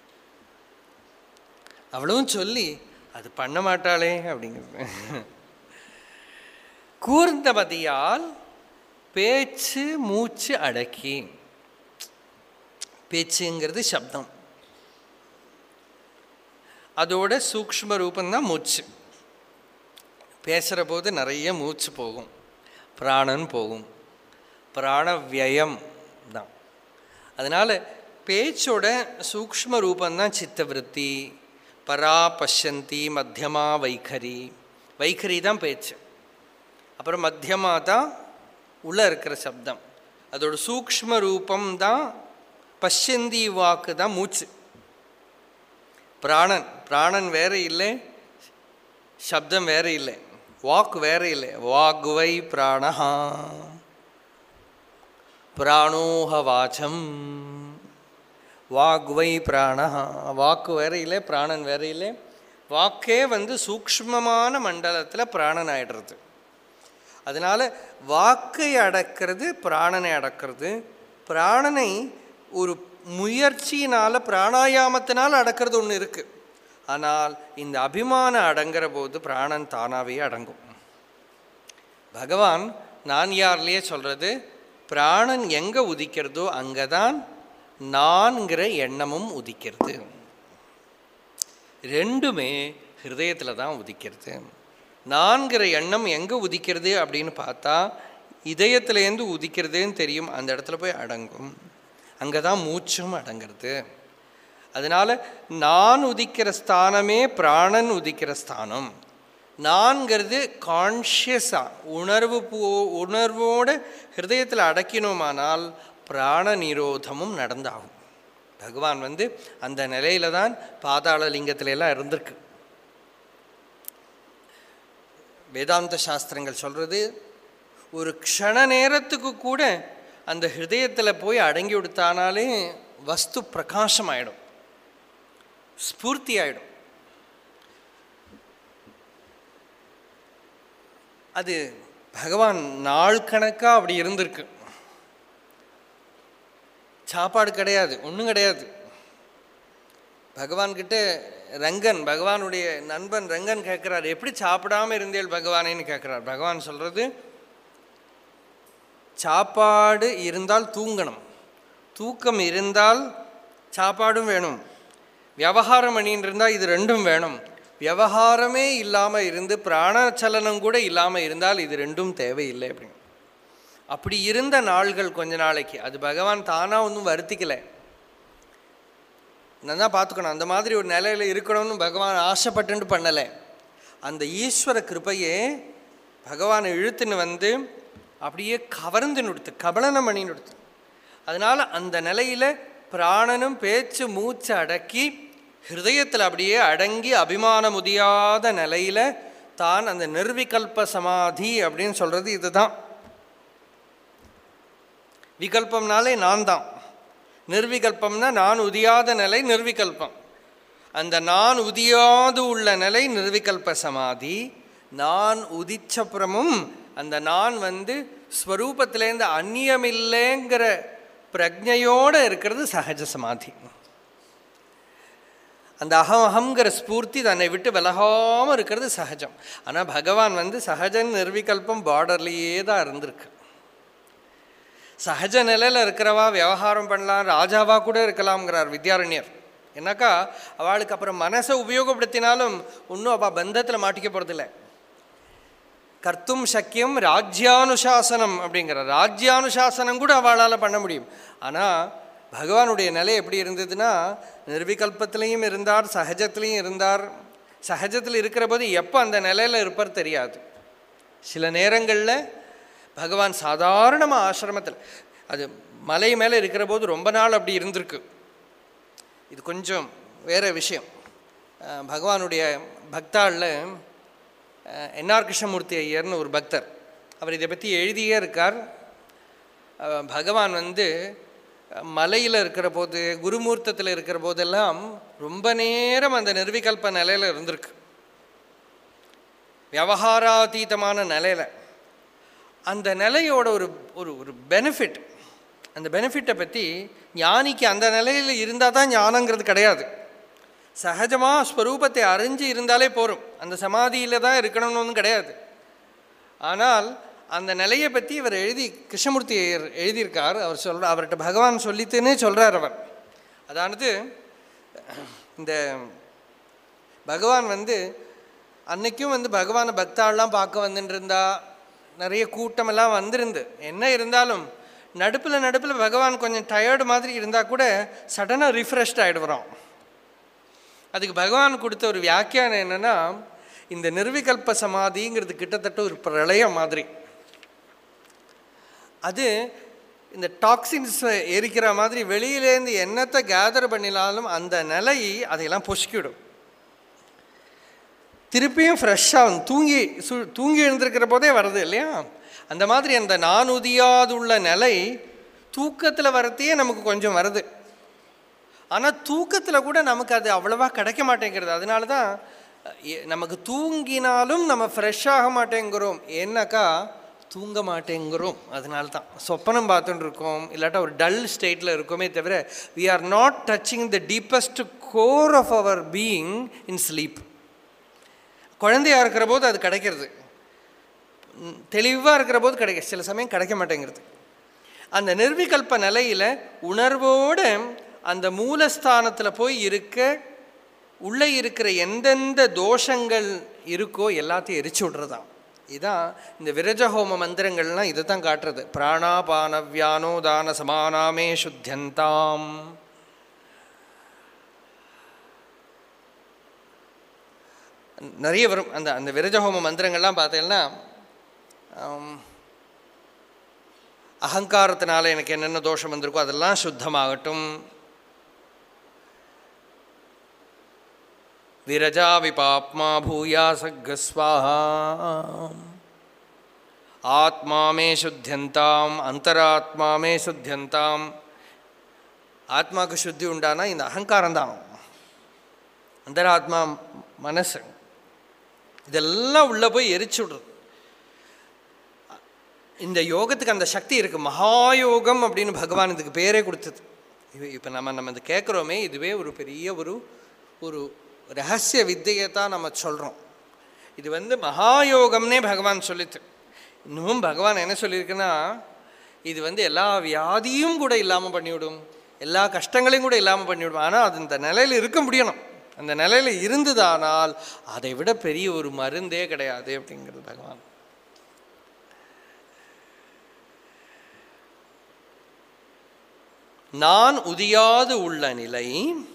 அவ்வளவும் சொல்லி அது பண்ண மாட்டாளே அப்படிங்கிறது கூர்ந்த மதியால் பேச்சு மூச்சு அடக்கி பேச்சுங்கிறது சப்தம் அதோட சூக்ஷ்ம ரூபந்தான் மூச்சு பேசுகிற போது நிறைய மூச்சு போகும் பிராணன் போகும் பிராண வியம் தான் அதனால் பேச்சோட சூக்ஷ்ம ரூபந்தான் சித்தவிருத்தி பரா பஷ்யந்தி மத்தியமா வைகரி வைகரி தான் பேச்சு அப்புறம் மத்தியமா தான் உள்ளே இருக்கிற சப்தம் அதோட சூக்ஷ்ம ரூபம் தான் பஷ்யந்தி வாக்கு தான் மூச்சு பிராணன் பிராணன் வேற இல்லை சப்தம் வேற இல்லை வாக்கு வேற இல்லை வாக்வை பிராணஹா பிராணோஹ வாச்சம் வாக்வை பிராணஹா வாக்கு வேற இல்லை பிராணன் வேற இல்லை வாக்கே வந்து சூக்ஷ்மமான மண்டலத்தில் பிராணன் ஆயிடுறது அதனால வாக்கை அடக்கிறது பிராணனை அடக்கிறது பிராணனை ஒரு முயற்சியினால் பிராணாயாமத்தினால் அடக்கிறது ஒன்று இருக்குது ஆனால் இந்த அபிமானம் அடங்குற போது பிராணன் தானாகவே அடங்கும் பகவான் நான் யார்லேயே சொல்கிறது பிராணன் எங்கே உதிக்கிறதோ அங்கே தான் நான்கிற எண்ணமும் உதிக்கிறது ரெண்டுமே ஹிருதயத்தில் தான் உதிக்கிறது நான்கிற எண்ணம் எங்கே உதிக்கிறது அப்படின்னு பார்த்தா இதயத்துலேருந்து உதிக்கிறதுன்னு தெரியும் அந்த இடத்துல போய் அடங்கும் அங்கே தான் மூச்சும் அடங்கிறது அதனால் நான் உதிக்கிற ஸ்தானமே பிராணன் உதிக்கிற ஸ்தானம் நான்கிறது கான்ஷியஸாக உணர்வு பூ உணர்வோடு ஹிருதயத்தில் அடக்கினோமானால் பிராண நிரோதமும் நடந்தாகும் பகவான் வந்து அந்த நிலையில தான் பாதாள லிங்கத்துல எல்லாம் இருந்திருக்கு வேதாந்த சாஸ்திரங்கள் சொல்கிறது ஒரு க்ஷண நேரத்துக்கு கூட அந்த ஹிருதயத்தில் போய் அடங்கி விடுத்தானாலே வஸ்து பிரகாசம் ஆயிடும் ஸ்பூர்த்தி ஆயிடும் அது பகவான் நாள் கணக்காக அப்படி இருந்திருக்கு சாப்பாடு கிடையாது ஒன்றும் கிடையாது பகவான்கிட்ட ரங்கன் பகவானுடைய நண்பன் ரங்கன் கேட்குறார் எப்படி சாப்பிடாம இருந்தேள் பகவானேன்னு கேட்குறார் பகவான் சொல்கிறது சாப்பாடு இருந்தால் தூங்கணும் தூக்கம் இருந்தால் சாப்பாடும் வேணும் விவகாரம் பண்ணின்னு இருந்தால் இது ரெண்டும் வேணும் விவகாரமே இல்லாமல் இருந்து பிராணச்சலனம் கூட இல்லாமல் இருந்தால் இது ரெண்டும் தேவையில்லை அப்படின்னு அப்படி இருந்த நாள்கள் கொஞ்ச நாளைக்கு அது பகவான் தானாக ஒன்றும் வருத்திக்கலை நல்லா பார்த்துக்கணும் அந்த மாதிரி ஒரு நிலையில் இருக்கணும்னு பகவான் ஆசைப்பட்டுன்னு பண்ணலை அந்த ஈஸ்வர கிருபையே பகவானை இழுத்துன்னு வந்து அப்படியே கவர்ந்து நுடுத்து கபலனம் பண்ணி நுடுத்து அதனால் அந்த நிலையில் பிராணனும் பேச்சு மூச்சு அடக்கி ஹிருதயத்தில் அப்படியே அடங்கி அபிமானம் உதியாத நிலையில் தான் அந்த நிர்விகல்ப சமாதி அப்படின்னு சொல்கிறது இதுதான் விகல்பம்னாலே நான் தான் நிர்விகல்பம்னா நான் உதியாத நிலை நிர்விகல்பம் அந்த நான் உதியாது உள்ள நிலை நிர்விகல்ப சமாதி நான் உதிச்சப்புறமும் அந்த நான் வந்து ஸ்வரூபத்திலேருந்து அந்நியமில்லைங்கிற பிரஜையோடு இருக்கிறது சகஜ சமாதி அந்த அகம் அகங்கிற ஸ்பூர்த்தி தன்னை விட்டு விலகாமல் இருக்கிறது சகஜம் ஆனால் பகவான் வந்து சகஜன் நிர்விகல்பம் பார்டர்லேயே தான் இருந்திருக்கு சகஜ நிலையில் இருக்கிறவா விவகாரம் பண்ணலாம் ராஜாவா கூட இருக்கலாம்ங்கிறார் வித்யாரண்யர் என்னக்கா அவளுக்கு அப்புறம் மனசை உபயோகப்படுத்தினாலும் இன்னும் அவள் பந்தத்தில் மாட்டிக்க போகிறதில்ல கர்த்தும் சக்கியம் ராஜ்யானுசாசனம் அப்படிங்கிற ராஜ்யானுசாசனம் கூட அவளால் பண்ண முடியும் ஆனால் பகவானுடைய நிலை எப்படி இருந்ததுன்னா நிர்விகல்பத்திலையும் இருந்தார் சகஜத்திலையும் இருந்தார் சகஜத்தில் இருக்கிற போது எப்போ அந்த நிலையில் இருப்பார் தெரியாது சில நேரங்களில் பகவான் சாதாரணமாக ஆசிரமத்தில் அது மலை மேலே இருக்கிற போது ரொம்ப நாள் அப்படி இருந்திருக்கு இது கொஞ்சம் வேறு விஷயம் அஹ் பகவானுடைய பக்தாளில் என்ஆர் கிருஷ்ணமூர்த்தி ஐயர்னு ஒரு பக்தர் அவர் இதை பற்றி எழுதியே இருக்கார் அஹ் பகவான் வந்து மலையில் இருக்கிற போது குருமூர்த்தத்தில் இருக்கிற போதெல்லாம் ரொம்ப நேரம் அந்த நிர்விகல்ப நிலையில் இருந்திருக்கு விவகாராதீதமான நிலையில் அந்த நிலையோட ஒரு ஒரு ஒரு பெனிஃபிட் அந்த பெனிஃபிட்டை பற்றி ஞானிக்கு அந்த நிலையில் இருந்தால் தான் ஞானங்கிறது கிடையாது சகஜமாக ஸ்வரூபத்தை அறிஞ்சு இருந்தாலே போகும் அந்த சமாதியில் தான் இருக்கணும்னு ஒன்றும் கிடையாது ஆனால் அந்த நிலையை பற்றி இவர் எழுதி கிருஷ்ணமூர்த்தி ஐயர் எழுதியிருக்கார் அவர் சொல்ற அவர்கிட்ட பகவான் சொல்லித்துன்னே சொல்கிறார் அவர் அதானது இந்த பகவான் வந்து அன்னைக்கும் வந்து பகவானை பக்தாள்லாம் பார்க்க வந்துட்டு இருந்தா நிறைய கூட்டமெல்லாம் வந்திருந்து என்ன இருந்தாலும் நடுப்பில் நடுப்பில் பகவான் கொஞ்சம் டயர்டு மாதிரி இருந்தால் கூட சடனாக ரிஃப்ரெஷ்ட் ஆகிடுறோம் அதுக்கு பகவான் கொடுத்த ஒரு வியாக்கியானம் என்னென்னா இந்த நிர்விகல்ப சமாதிங்கிறது கிட்டத்தட்ட ஒரு பிரளயம் மாதிரி அது இந்த டாக்ஸின்ஸ் எரிக்கிற மாதிரி வெளியிலேருந்து என்னத்தை கேதர் பண்ணினாலும் அந்த நிலை அதையெல்லாம் பொசுக்கிவிடும் திருப்பியும் ஃப்ரெஷ்ஷாக தூங்கி சு தூங்கி எழுந்திருக்கிற போதே வருது இல்லையா அந்த மாதிரி அந்த நான் உதியாதுள்ள நிலை தூக்கத்தில் வரத்தையே நமக்கு கொஞ்சம் வருது ஆனால் தூக்கத்தில் கூட நமக்கு அது அவ்வளவா கிடைக்க மாட்டேங்கிறது அதனால தான் எ- நமக்கு தூங்கினாலும் நம்ம ஃப்ரெஷ்ஷாக மாட்டேங்கிறோம் ஏன்னாக்கா தூங்க மாட்டேங்கிறோம் அதனால தான் சொப்பனம் பார்த்துட்டு இருக்கோம் இல்லாட்டா ஒரு டல் ஸ்டேட்டில் இருக்கோமே தவிர we are not touching the deepest core of our being in sleep குழந்தையா இருக்கிற போது அது கிடைக்கிறது தெளிவாக இருக்கிற போது கிடைக்க சில சமயம் கிடைக்க மாட்டேங்கிறது அந்த நிர்விகல்ப நிலையில் உணர்வோடு அந்த மூலஸ்தானத்தில் போய் இருக்க உள்ளே இருக்கிற எந்தெந்த தோஷங்கள் இருக்கோ எல்லாத்தையும் எரிச்சு விட்றதாம் இதான் இந்த விரஜஹோம மந்திரங்கள்லாம் இதை தான் காட்டுறது பிராணாபான வியானோதான சமானாமே சுத்தியந்தாம் நிறைய வரும் அந்த அந்த விரஜஹோம மந்திரங்கள்லாம் பார்த்தீங்கன்னா ஆம், அகங்காரத்தினால எனக்கு என்னென்ன தோஷம் வந்திருக்கோ அதெல்லாம் சுத்தமாகட்டும் விரஜா விபாப்மா பூயா சக்கஸ்வாஹா ஆத்மா மே சுத்தியந்தாம் அந்தராத்மா மே சுத்தியந்தாம் ஆத்மாவுக்கு சுத்தி உண்டானா இந்த அகங்காரம் தான் அந்தராத்மா மனசு இதெல்லாம் உள்ளே போய் எரிச்சு விடுறது இந்த யோகத்துக்கு அந்த சக்தி இருக்கு மகாயோகம் அப்படின்னு பகவான் இதுக்கு பேரே கொடுத்தது இது இப்போ நம்ம நம்ம இது கேட்குறோமே இதுவே ஒரு பெரிய ஒரு ஒரு ரகசிய வித்தையை தான் நம்ம சொல்கிறோம் இது வந்து மகாயோகம்னே பகவான் சொல்லித்து இன்னும் பகவான் என்ன சொல்லியிருக்குன்னா இது வந்து எல்லா வியாதியும் கூட இல்லாமல் பண்ணிவிடும் எல்லா கஷ்டங்களையும் கூட இல்லாமல் பண்ணிவிடும் ஆனால் அது இந்த நிலையில் இருக்க முடியணும் அந்த நிலையில் இருந்ததானால் அதை விட பெரிய ஒரு மருந்தே கிடையாது அப்படிங்கிறது பகவான் நான் உதியாது உள்ள நிலை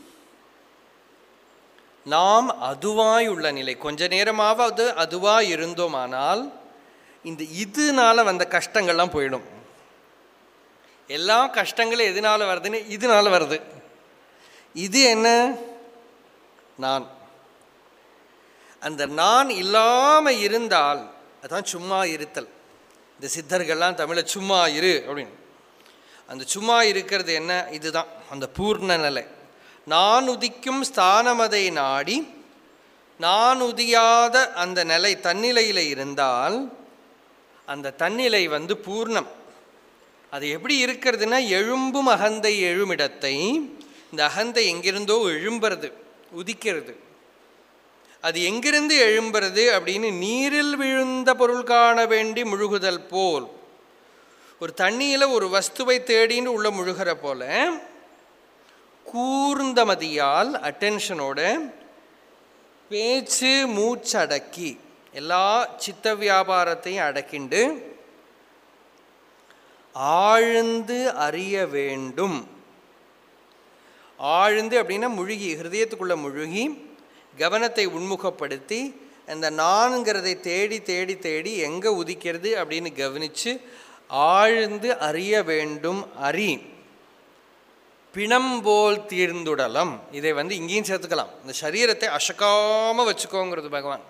நாம் அதுவாய் உள்ள நிலை கொஞ்ச நேரமாவது அதுவாய் இருந்தோமானால் இந்த இதனால வந்த கஷ்டங்கள்லாம் போயிடும் எல்லா கஷ்டங்களும் எதனால வருதுன்னு இதனால வருது இது என்ன நான் அந்த நான் இல்லாம இருந்தால் அதான் சும்மா இருத்தல் இந்த சித்தர்கள்லாம் தமிழ சும்மா இரு அப்படின்னு அந்த சும்மா இருக்கிறது என்ன இதுதான் அந்த பூர்ண நிலை நான் உதிக்கும் ஸ்தானமதை நாடி நான் உதியாத அந்த நிலை தன்னிலையில் இருந்தால் அந்த தன்னிலை வந்து பூர்ணம் அது எப்படி இருக்கிறதுனா எழும்பும் அகந்தை எழுமிடத்தை இந்த அகந்தை எங்கிருந்தோ எழும்புறது உதிக்கிறது அது எங்கிருந்து எழும்புறது அப்படின்னு நீரில் விழுந்த பொருள் காண வேண்டி முழுகுதல் போல் ஒரு தண்ணியில் ஒரு வஸ்துவை தேடின்னு உள்ள முழுகிற போல கூர்ந்த மதியால் அட்டென்ஷனோட பேச்சு மூச்சடக்கி எல்லா சித்த வியாபாரத்தையும் அடக்கிண்டு ஆழ்ந்து அறிய வேண்டும் ஆழ்ந்து அப்படின்னா முழுகி ஹிருதயத்துக்குள்ள முழுகி கவனத்தை உன்முகப்படுத்தி அந்த நான்கிறதை தேடி தேடி தேடி எங்கே உதிக்கிறது அப்படின்னு கவனித்து ஆழ்ந்து அறிய வேண்டும் அறி பிணம்போல் தீர்ந்துடலம் இதை வந்து இங்கேயும் சேர்த்துக்கலாம் இந்த சரீரத்தை அசக்காம வச்சுக்கோங்கிறது பகவான்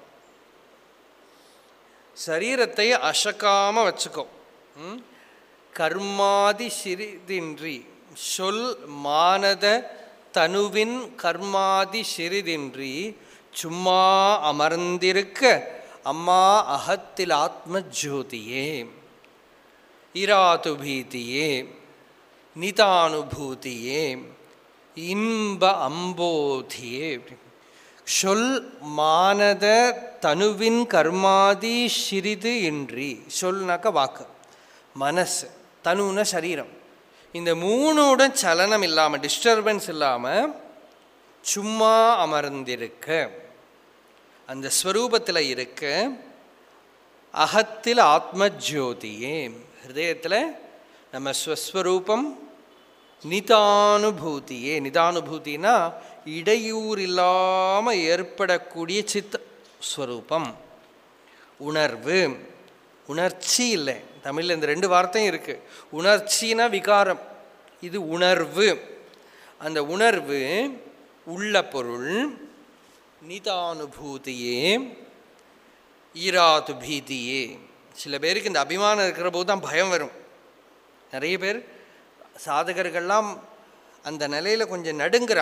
சரீரத்தை அசக்காம வச்சுக்கோ ம்? கர்மாதி சிறிதின்றி சொல் மானத தனுவின் கர்மாதி சிறிதின்றி சும்மா அமர்ந்திருக்க அம்மா அகத்தில் ஆத்ம ஜோதியே இராது பீதியே நிதானுபூதியே இன்ப அம்போதியே சொல் மானத தனுவின் கர்மாதி சிறிது இன்றி சொல்னாக்க வாக்கு மனசு தனுன சரீரம் இந்த மூணோட சலனம் இல்லாமல் டிஸ்டர்பன்ஸ் இல்லாமல் சும்மா அமர்ந்திருக்க அந்த ஸ்வரூபத்தில் இருக்க அகத்தில் ஆத்ம ஜோதியே ஹிருதயத்தில் நம்ம ஸ்வஸ்வரூபம் நிதானுபூதியே நிதானுபூதினா இடையூறு இல்லாமல் ஏற்படக்கூடிய சித்த ஸ்வரூபம் உணர்வு உணர்ச்சி இல்லை தமிழில் இந்த ரெண்டு வார்த்தையும் இருக்குது உணர்ச்சினா விகாரம் இது உணர்வு அந்த உணர்வு உள்ள பொருள் நிதானுபூதியே ஈராது பீதியே சில பேருக்கு இந்த அபிமானம் இருக்கிற போது தான் பயம் வரும் நிறைய பேர் சாதகர்கள்லாம் அந்த நிலையில் கொஞ்சம் நடுங்கிறா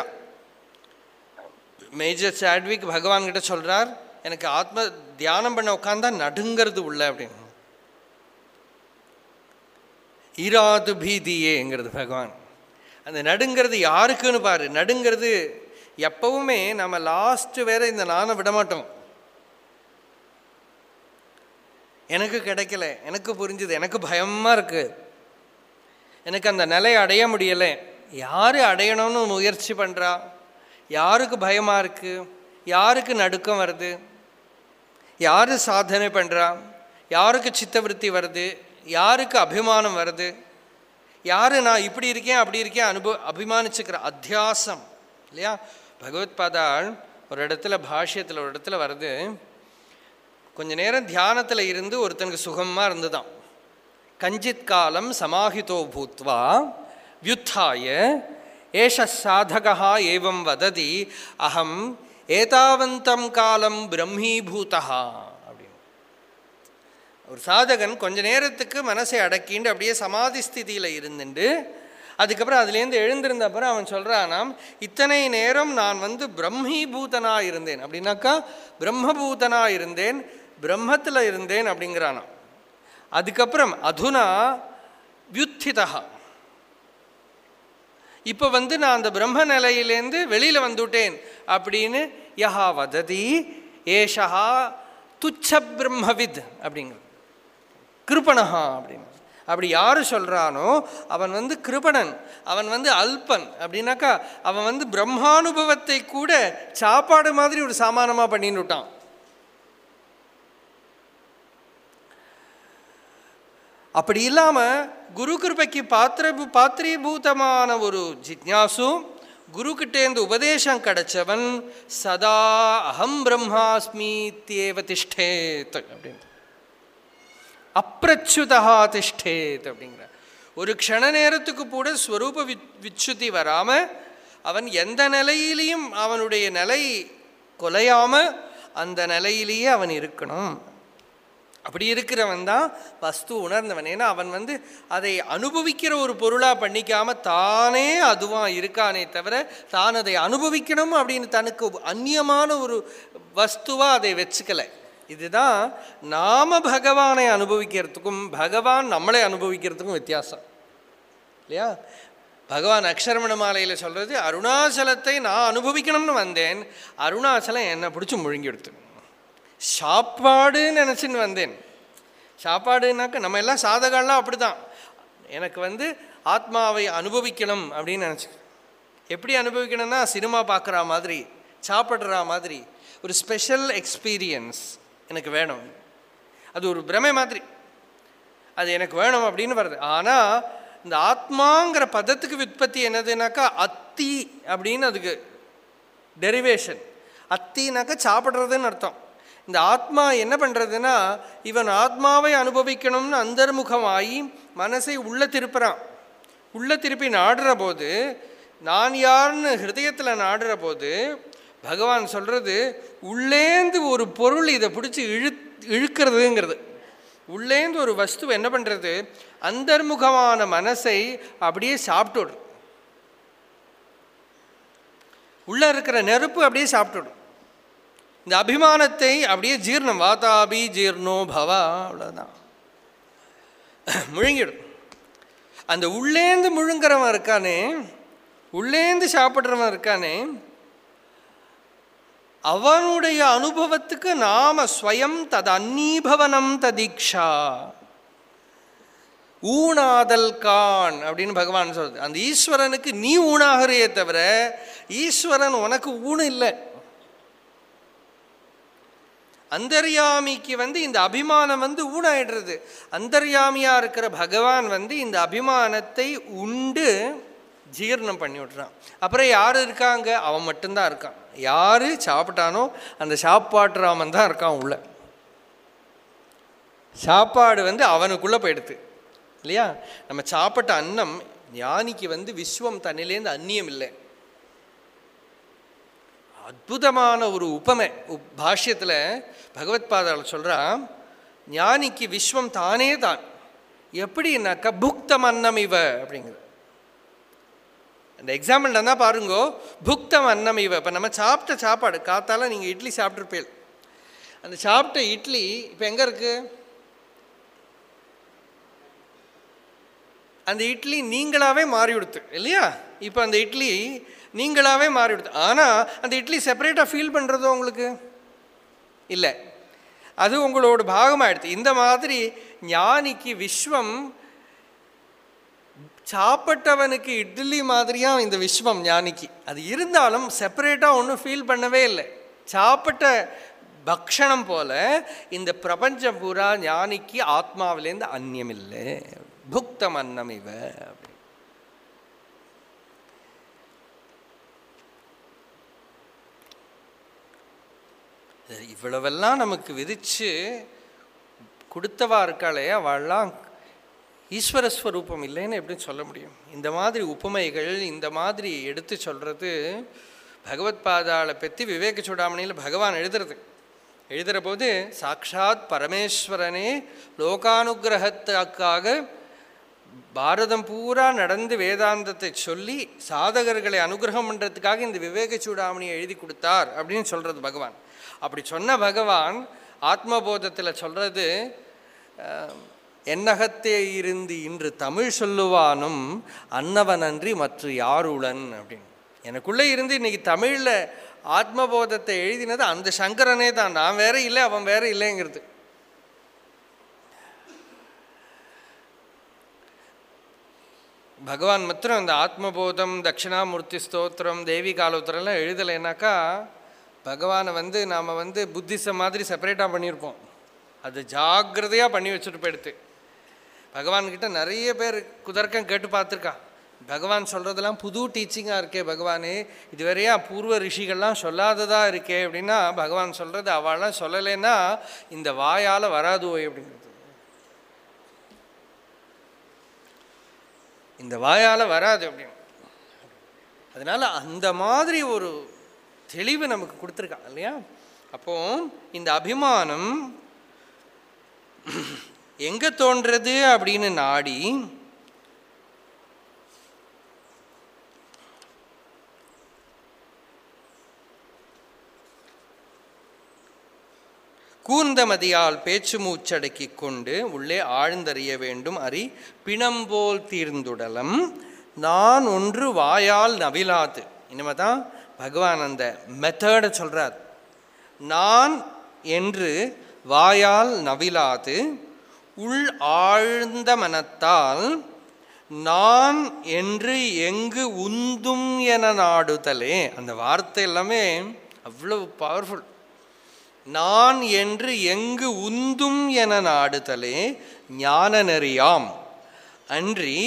மேஜர் சாட்விக் பகவான் கிட்ட சொல்கிறார் எனக்கு ஆத்ம தியானம் பண்ண உட்காந்தா நடுங்கிறது உள்ள அப்படின்னு ஈராது பீதியேங்கிறது பகவான் அந்த நடுங்கிறது யாருக்குன்னு பாரு நடுங்கிறது எப்பவுமே நம்ம லாஸ்ட் வேற இந்த நானை விட மாட்டோம் எனக்கு கிடைக்கல எனக்கு புரிஞ்சுது எனக்கு பயமா இருக்கு எனக்கு அந்த நிலையை அடைய முடியலை யார் அடையணும்னு முயற்சி பண்ணுறா யாருக்கு பயமாக இருக்கு யாருக்கு நடுக்கம் வருது யார் சாதனை பண்ணுறா யாருக்கு சித்தவருத்தி வருது யாருக்கு அபிமானம் வருது யார் நான் இப்படி இருக்கேன் அப்படி இருக்கேன் அனுபவ அபிமானிச்சுக்கிற அத்தியாசம் இல்லையா பகவத் பாதாள் ஒரு இடத்துல பாஷ்யத்தில் ஒரு இடத்துல வருது கொஞ்ச நேரம் தியானத்தில் இருந்து ஒருத்தனுக்கு சுகமாக இருந்துதான் கஞ்சித் காலம் சமாஹிதோ பூத்வா வியுத்தாய ஏஷ சாதகா ஏவம் வததி அகம் ஏதாவந்தம் காலம் பிரம்மீபூதா அப்படின்னு ஒரு சாதகன் கொஞ்ச நேரத்துக்கு மனசை அடக்கிண்டு அப்படியே சமாதி ஸ்திதியில் இருந்துட்டு அதுக்கப்புறம் அதுலேருந்து எழுந்திருந்த அப்புறம் அவன் சொல்கிறானாம் இத்தனை நேரம் நான் வந்து பிரம்மீபூதனாக இருந்தேன் அப்படின்னாக்கா பிரம்மபூதனாக இருந்தேன் பிரம்மத்தில் இருந்தேன் அப்படிங்கிறானாம் அதுக்கப்புறம் அதுனா வியுத்திதா இப்போ வந்து நான் அந்த பிரம்ம நிலையிலேருந்து வெளியில் வந்துட்டேன் அப்படின்னு யஹா வததி ஏஷா துச்ச பிரம்மவித் அப்படிங்கிறது கிருபணஹா அப்படின்னு அப்படி யார் சொல்கிறானோ அவன் வந்து கிருபணன் அவன் வந்து அல்பன் அப்படின்னாக்கா அவன் வந்து பிரம்மானுபவத்தை கூட சாப்பாடு மாதிரி ஒரு சாமானமாக பண்ணின்னு விட்டான் அப்படி இல்லாமல் குரு கிருபைக்கு பாத்திர பாத்திரீபூதமான ஒரு ஜிக்ஞாசு குருக்கிட்டேந்து உபதேசம் கிடைச்சவன் சதா அகம் பிரம்மாஸ்மித்யேவ திஷ்டேத் அப்படின்னு அப்பிரச்சுதா திஷ்டேத் அப்படிங்கிற ஒரு க்ஷண நேரத்துக்கு கூட ஸ்வரூப வி விச்சுத்தி வராமல் அவன் எந்த நிலையிலையும் அவனுடைய நிலை கொலையாமல் அந்த நிலையிலேயே அவன் இருக்கணும் அப்படி இருக்கிறவன் தான் வஸ்து உணர்ந்தவன் ஏன்னா அவன் வந்து அதை அனுபவிக்கிற ஒரு பொருளாக பண்ணிக்காம தானே அதுவாக இருக்கானே தவிர தான் அதை அனுபவிக்கணும் அப்படின்னு தனக்கு அந்நியமான ஒரு வஸ்துவாக அதை வச்சுக்கலை இதுதான் நாம பகவானை அனுபவிக்கிறதுக்கும் பகவான் நம்மளை அனுபவிக்கிறதுக்கும் வித்தியாசம் இல்லையா பகவான் அக்ஷரமண மாலையில் சொல்கிறது அருணாச்சலத்தை நான் அனுபவிக்கணும்னு வந்தேன் அருணாச்சலம் என்னை பிடிச்சி முழுங்கி எடுத்து சாப்பாடுன்னு நினச்சின்னு வந்தேன் சாப்பாடுனாக்க நம்ம எல்லாம் சாதகம்லாம் அப்படி தான் எனக்கு வந்து ஆத்மாவை அனுபவிக்கணும் அப்படின்னு நினச்சி எப்படி அனுபவிக்கணும்னா சினிமா பார்க்குற மாதிரி சாப்பிட்ற மாதிரி ஒரு ஸ்பெஷல் எக்ஸ்பீரியன்ஸ் எனக்கு வேணும் அது ஒரு பிரமை மாதிரி அது எனக்கு வேணும் அப்படின்னு வருது ஆனால் இந்த ஆத்மாங்கிற பதத்துக்கு விற்பத்தி என்னதுனாக்கா அத்தி அப்படின்னு அதுக்கு டெரிவேஷன் அத்தினாக்கா சாப்பிட்றதுன்னு அர்த்தம் இந்த ஆத்மா என்ன பண்ணுறதுன்னா இவன் ஆத்மாவை அனுபவிக்கணும்னு அந்தர்முகமாகி மனசை உள்ளே திருப்புறான் உள்ளே திருப்பி நாடுற போது நான் யாருன்னு ஹிருதயத்தில் நாடுற போது பகவான் சொல்கிறது உள்ளேந்து ஒரு பொருள் இதை பிடிச்சி இழு இழுக்கிறதுங்கிறது உள்ளேந்து ஒரு வஸ்து என்ன பண்ணுறது அந்தர்முகமான மனசை அப்படியே சாப்பிட்டுடும் உள்ளே இருக்கிற நெருப்பு அப்படியே சாப்பிட்டுடும் இந்த அபிமானத்தை அப்படியே ஜீர்ணம் வாதாபி ஜீர்ணோ பவா அவ்வளோதான் முழுங்கிடும் அந்த உள்ளேந்து முழுங்குறவன் இருக்கானே உள்ளேந்து சாப்பிட்றவன் இருக்கானே அவனுடைய அனுபவத்துக்கு நாம ஸ்வயம் தது அந்நீபவனம் ததீக்ஷா ஊனாதல் கான் அப்படின்னு பகவான் சொல்றது அந்த ஈஸ்வரனுக்கு நீ ஊனாகிறே தவிர ஈஸ்வரன் உனக்கு ஊனு இல்லை அந்தர்யாமிக்கு வந்து இந்த அபிமானம் வந்து ஊனாயிடுறது அந்தர்யாமியா இருக்கிற பகவான் வந்து இந்த அபிமானத்தை உண்டு ஜீரணம் பண்ணி விட்றான் அப்புறம் யார் இருக்காங்க அவன் மட்டும்தான் இருக்கான் யார் சாப்பிட்டானோ அந்த சாப்பாட்டுராமன் தான் இருக்கான் உள்ள சாப்பாடு வந்து அவனுக்குள்ளே போயிடுது இல்லையா நம்ம சாப்பிட்ட அன்னம் ஞானிக்கு வந்து விஸ்வம் தன்னிலேருந்து அந்நியம் இல்லை அற்புதமான ஒரு உபமை உப் பாஷ்யத்தில் பகவத்பாதால் சொல்கிறான் ஞானிக்கு விஸ்வம் தானே தான் எப்படின்னாக்கா புக்தம் அன்னம் இவ அப்படிங்கிறது அந்த எக்ஸாம்பிள் தான் பாருங்கோ புக்தம் அன்னம் இவ இப்போ நம்ம சாப்பிட்ட சாப்பாடு காத்தால நீங்கள் இட்லி சாப்பிட்ருப்பேன் அந்த சாப்பிட்ட இட்லி இப்போ எங்கே இருக்குது அந்த இட்லி நீங்களாகவே மாறி கொடுத்து இல்லையா இப்போ அந்த இட்லி நீங்களாகவே மாறி கொடுத்து ஆனால் அந்த இட்லி செப்பரேட்டாக ஃபீல் பண்ணுறதோ உங்களுக்கு இல்லை அது உங்களோட பாகமாகிடுது இந்த மாதிரி ஞானிக்கு விஸ்வம் சாப்பிட்டவனுக்கு இட்லி மாதிரியாக இந்த விஸ்வம் ஞானிக்கு அது இருந்தாலும் செப்பரேட்டாக ஒன்றும் ஃபீல் பண்ணவே இல்லை சாப்பிட்ட பக்ஷணம் போல இந்த பிரபஞ்சம் பூரா ஞானிக்கு ஆத்மாவிலேருந்து அந்நியம் இல்லை புக்தம் அன்னம் இவ அப்படி அது இவ்வளவெல்லாம் நமக்கு விதிச்சு கொடுத்தவா இருக்காளே அவள்லாம் ஈஸ்வர ஸ்வரூபம் இல்லைன்னு எப்படி சொல்ல முடியும் இந்த மாதிரி உப்புமைகள் இந்த மாதிரி எடுத்து சொல்கிறது பகவத் பாதாளை பற்றி விவேக சூடாமணியில் பகவான் எழுதுறது எழுதுகிற போது சாக்ஷாத் பரமேஸ்வரனே லோகானுகிரகத்துக்காக பாரதம் பூரா நடந்து வேதாந்தத்தை சொல்லி சாதகர்களை அனுகிரகம் பண்ணுறதுக்காக இந்த விவேக சூடாமணியை எழுதி கொடுத்தார் அப்படின்னு சொல்கிறது பகவான் அப்படி சொன்ன பகவான் ஆத்மபோதத்தில் சொல்கிறது என்னகத்தே இருந்து இன்று தமிழ் சொல்லுவானும் அன்னவனன்றி மற்ற யாருளன் அப்படின்னு எனக்குள்ளே இருந்து இன்னைக்கு தமிழில் ஆத்மபோதத்தை எழுதினது அந்த சங்கரனே தான் நான் வேற இல்லை அவன் வேற இல்லைங்கிறது பகவான் மாத்திரம் அந்த ஆத்மபோதம் தட்சிணாமூர்த்தி ஸ்தோத்திரம் தேவி காலோத்திரம்லாம் எழுதலைனாக்கா பகவானை வந்து நாம் வந்து புத்திசம் மாதிரி செப்பரேட்டாக பண்ணியிருப்போம் அது ஜாக்கிரதையாக பண்ணி வச்சுட்டு போயிடுத்து பகவான்கிட்ட நிறைய பேர் குதர்க்கம் கேட்டு பார்த்துருக்கா பகவான் சொல்கிறதெல்லாம் புது டீச்சிங்காக இருக்கே பகவானே இதுவரையா பூர்வ ரிஷிகள்லாம் சொல்லாததா இருக்கே அப்படின்னா பகவான் சொல்கிறது அவள்லாம் சொல்லலைன்னா இந்த வாயால் வராது ஓய் அப்படிங்கிறது இந்த வாயால் வராது அப்படின்னு அதனால் அந்த மாதிரி ஒரு தெளிவு நமக்கு கொடுத்துருக்கா இல்லையா அப்போ இந்த அபிமானம் எங்கே தோன்றது அப்படின்னு நாடி கூர்ந்தமதியால் பேச்சு மூச்சடக்கிக் கொண்டு உள்ளே ஆழ்ந்தறிய வேண்டும் அறி பிணம்போல் தீர்ந்துடலம் நான் ஒன்று வாயால் நவிலாது இனிமே தான் பகவான் அந்த மெத்தடை சொல்கிறார் நான் என்று வாயால் நவிலாது உள் ஆழ்ந்த மனத்தால் நான் என்று எங்கு உந்தும் என நாடுதலே அந்த வார்த்தை எல்லாமே அவ்வளவு பவர்ஃபுல் நான் என்று எங்கு உந்தும் என நாடுதலே ஞான நெறியாம் அன்றி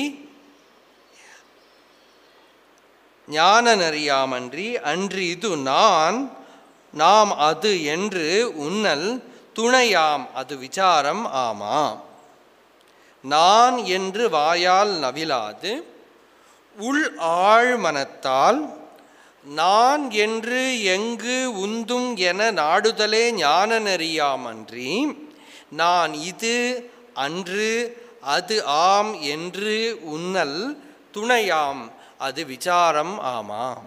ஞான நெறியாமன்றி அன்றி இது நான் நாம் அது என்று உன்னல் துணையாம் அது விசாரம் ஆமா நான் என்று வாயால் நவிலாது உள் ஆழ்மனத்தால் நான் என்று எங்கு உந்தும் என நாடுதலே ஞான நெறியாமன்றி நான் இது அன்று அது ஆம் என்று உன்னல் துணையாம் அது விசாரம் ஆமாம்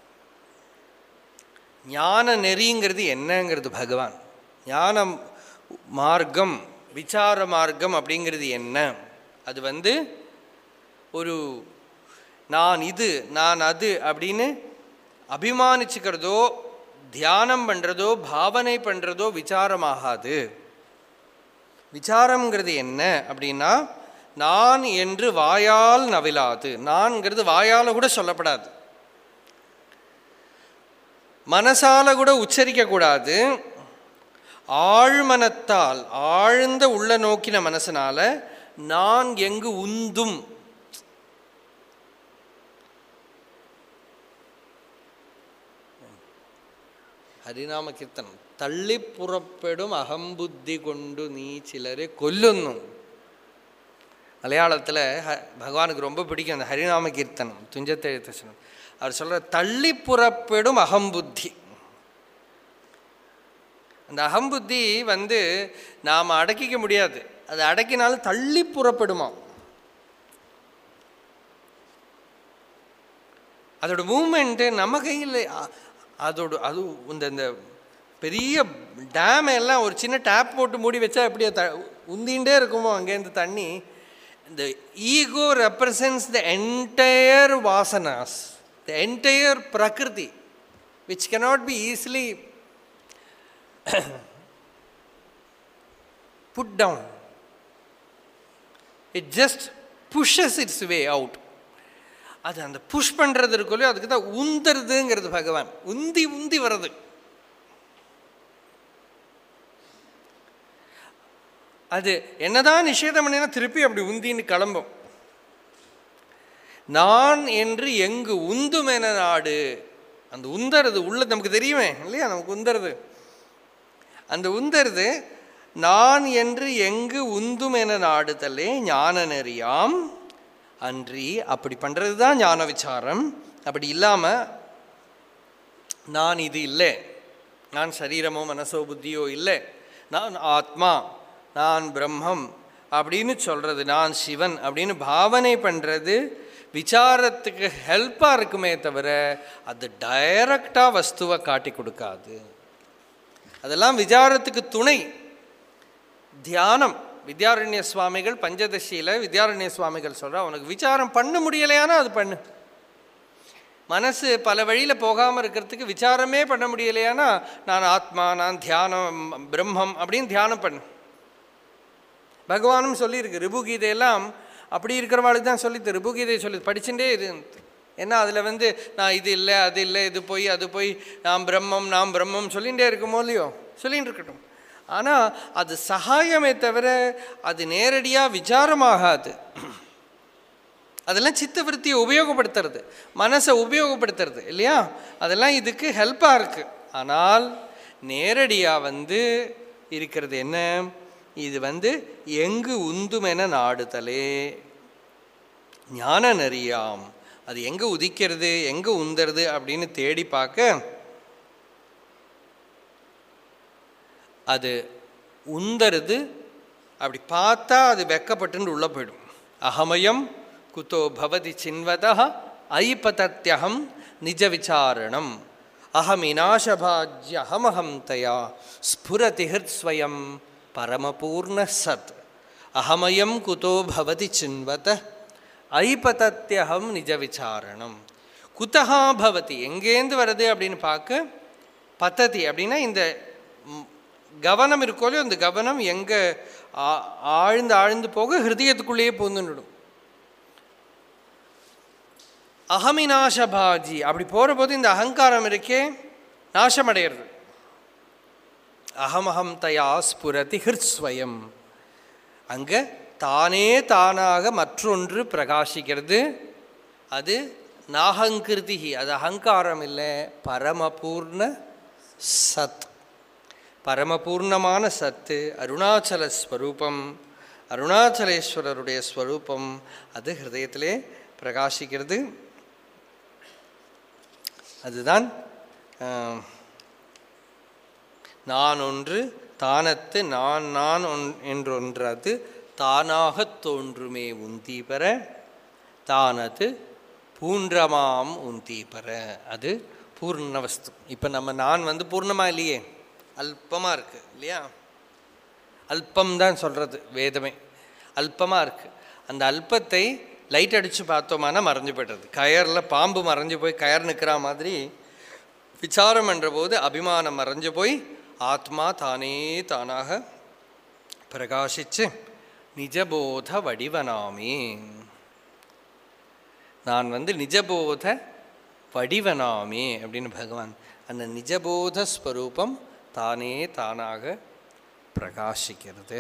ஞான நெறிங்கிறது என்னங்கிறது பகவான் ஞான மார்க்கம் விசார மார்க்கம் அப்படிங்கிறது என்ன அது வந்து ஒரு நான் இது நான் அது அப்படின்னு அபிமானிச்சுக்கிறதோ தியானம் பண்ணுறதோ பாவனை பண்ணுறதோ விசாரமாகாது விசாரம்ங்கிறது என்ன அப்படின்னா நான் என்று வாயால் நவிலாது நான்ங்கிறது வாயால் கூட சொல்லப்படாது மனசால கூட உச்சரிக்கக்கூடாது ஆழ்மனத்தால் ஆழ்ந்த உள்ள நோக்கின மனசனால நான் எங்கு உந்தும் ഹരിനാമ കീർത്തനം തള്ളിപ്പുറപ്പെടും അഹംബുദ്ധി കൊണ്ടു നീ ചിലരെ കൊല്ലുന്നു மலையாளத்தில் ஹ பகவானுக்கு ரொம்ப பிடிக்கும் அந்த ஹரிநாம கீர்த்தனம் துஞ்சத்தெழுத்தசனம் அவர் சொல்கிற தள்ளி புறப்படும் அகம்புத்தி அந்த அகம்புத்தி வந்து நாம் அடக்கிக்க முடியாது அது அடக்கினாலும் தள்ளி புறப்படுமா அதோட மூமெண்ட்டு நம்ம கையில் அதோட அது இந்த இந்த பெரிய டேம் எல்லாம் ஒரு சின்ன டேப் போட்டு மூடி வச்சா எப்படி த உந்தின்ண்டே இருக்குமோ அங்கேருந்து தண்ணி இந்த ego represents the entire vasanas the entire prakriti which cannot be easily put down it just pushes its way out அது அந்த புஷ் பண்ணுறது இருக்குல்லையோ அதுக்கு தான் உந்துறதுங்கிறது பகவான் உந்தி உந்தி வர்றது அது என்னதான் நிஷேதம் பண்ணினா திருப்பி அப்படி உந்தின்னு கிளம்பும் நான் என்று எங்கு உந்துமென நாடு அந்த உந்தறது உள்ள நமக்கு தெரியுமே இல்லையா நமக்கு உந்தறது அந்த உந்தருது நான் என்று எங்கு உந்தும் என நாடுதலே ஞான நெறியாம் அன்றி அப்படி பண்ணுறது தான் ஞான விசாரம் அப்படி இல்லாமல் நான் இது இல்லை நான் சரீரமோ மனசோ புத்தியோ இல்லை நான் ஆத்மா நான் பிரம்மம் அப்படின்னு சொல்கிறது நான் சிவன் அப்படின்னு பாவனை பண்ணுறது விசாரத்துக்கு ஹெல்ப்பாக இருக்குமே தவிர அது டைரக்டாக வஸ்துவை காட்டி கொடுக்காது அதெல்லாம் விசாரத்துக்கு துணை தியானம் வித்யாரண்ய சுவாமிகள் பஞ்சதசியில் வித்யாரண்ய சுவாமிகள் சொல்கிறா உனக்கு விசாரம் பண்ண முடியலையானா அது பண்ணு மனசு பல வழியில் போகாமல் இருக்கிறதுக்கு விசாரமே பண்ண முடியலையானா நான் ஆத்மா நான் தியானம் பிரம்மம் அப்படின்னு தியானம் பண்ணு பகவானும் சொல்லியிருக்கு ரிபுகீதையெல்லாம் அப்படி இருக்கிறவாளுக்கு தான் சொல்லித்து ரிபுகீதையை சொல்லி படிச்சுட்டே இரு ஏன்னா அதில் வந்து நான் இது இல்லை அது இல்லை இது போய் அது போய் நான் பிரம்மம் நான் பிரம்மம் சொல்லிகிட்டே இருக்குமோ இல்லையோ சொல்லிகிட்டு இருக்கட்டும் ஆனால் அது சகாயமே தவிர அது நேரடியாக விசாரமாகாது அதெல்லாம் சித்தவருத்தியை உபயோகப்படுத்துறது மனசை உபயோகப்படுத்துறது இல்லையா அதெல்லாம் இதுக்கு ஹெல்ப்பாக இருக்குது ஆனால் நேரடியாக வந்து இருக்கிறது என்ன இது வந்து எங்கு உந்துமென நாடுதலே ஞான நெறியாம் அது எங்கே உதிக்கிறது எங்கே உந்துறது அப்படின்னு தேடி பார்க்க அது உந்தருது அப்படி பார்த்தா அது வெக்கப்பட்டுன்னு உள்ளே போயிடும் அகமயம் குதோ பவதி சின்வதா ஐபதத்யகம் நிஜ விசாரணம் அகமினாசபாஜ்ய அகமகம் தயா ஸ்புரதி ஹிருத்ஸ்வயம் பரமபூர்ண சத் அகமயம் குதோ பவதி சின்வத ஐபதத்யகம் நிஜ விசாரணம் குத்தகா பவதி எங்கேருந்து வருது அப்படின்னு பார்க்க பத்ததி அப்படின்னா இந்த ம், கவனம் இருக்கோலையோ அந்த கவனம் எங்கே ஆழ்ந்து ஆழ்ந்து போக ஹிருதயத்துக்குள்ளேயே பூந்துடும் அகமிநாசபாஜி அப்படி போகிற போது இந்த அகங்காரம் இருக்கே நாசமடைகிறது அகமகம் தயா ஸ்புரதி ஹிருஸ்வயம் அங்கே தானே தானாக மற்றொன்று பிரகாசிக்கிறது அது நாகங்கிருதி அது அகங்காரம் இல்லை பரமபூர்ண சத் பரமபூர்ணமான சத்து அருணாச்சல ஸ்வரூபம் அருணாச்சலேஸ்வரருடைய ஸ்வரூபம் அது ஹிருதயத்திலே பிரகாசிக்கிறது அதுதான் ஆம், நான் ஒன்று தானத்து நான் நான் ஒன் என்றொன்றது தானாகத் தோன்றுமே உந்தி பெற தானது பூன்றமாம் உந்தி பெற அது பூர்ணவஸ்து இப்போ நம்ம நான் வந்து பூர்ணமாக இல்லையே அல்பமாக இருக்குது இல்லையா அல்பம் தான் சொல்கிறது வேதமே அல்பமாக இருக்குது அந்த அல்பத்தை லைட் அடித்து பார்த்தோமானா மறைஞ்சு போய்டுறது கயரில் பாம்பு மறைஞ்சு போய் கயர் நிற்கிற மாதிரி விசாரம் என்ற போது அபிமானம் மறைஞ்சு போய் ஆத்மா தானே தானாக பிரகாசிச்சு நிஜபோத வடிவனாமே நான் வந்து நிஜபோத வடிவனாமே அப்படின்னு பகவான் அந்த நிஜபோத ஸ்வரூபம் தானே தானாக பிரகாசிக்கிறது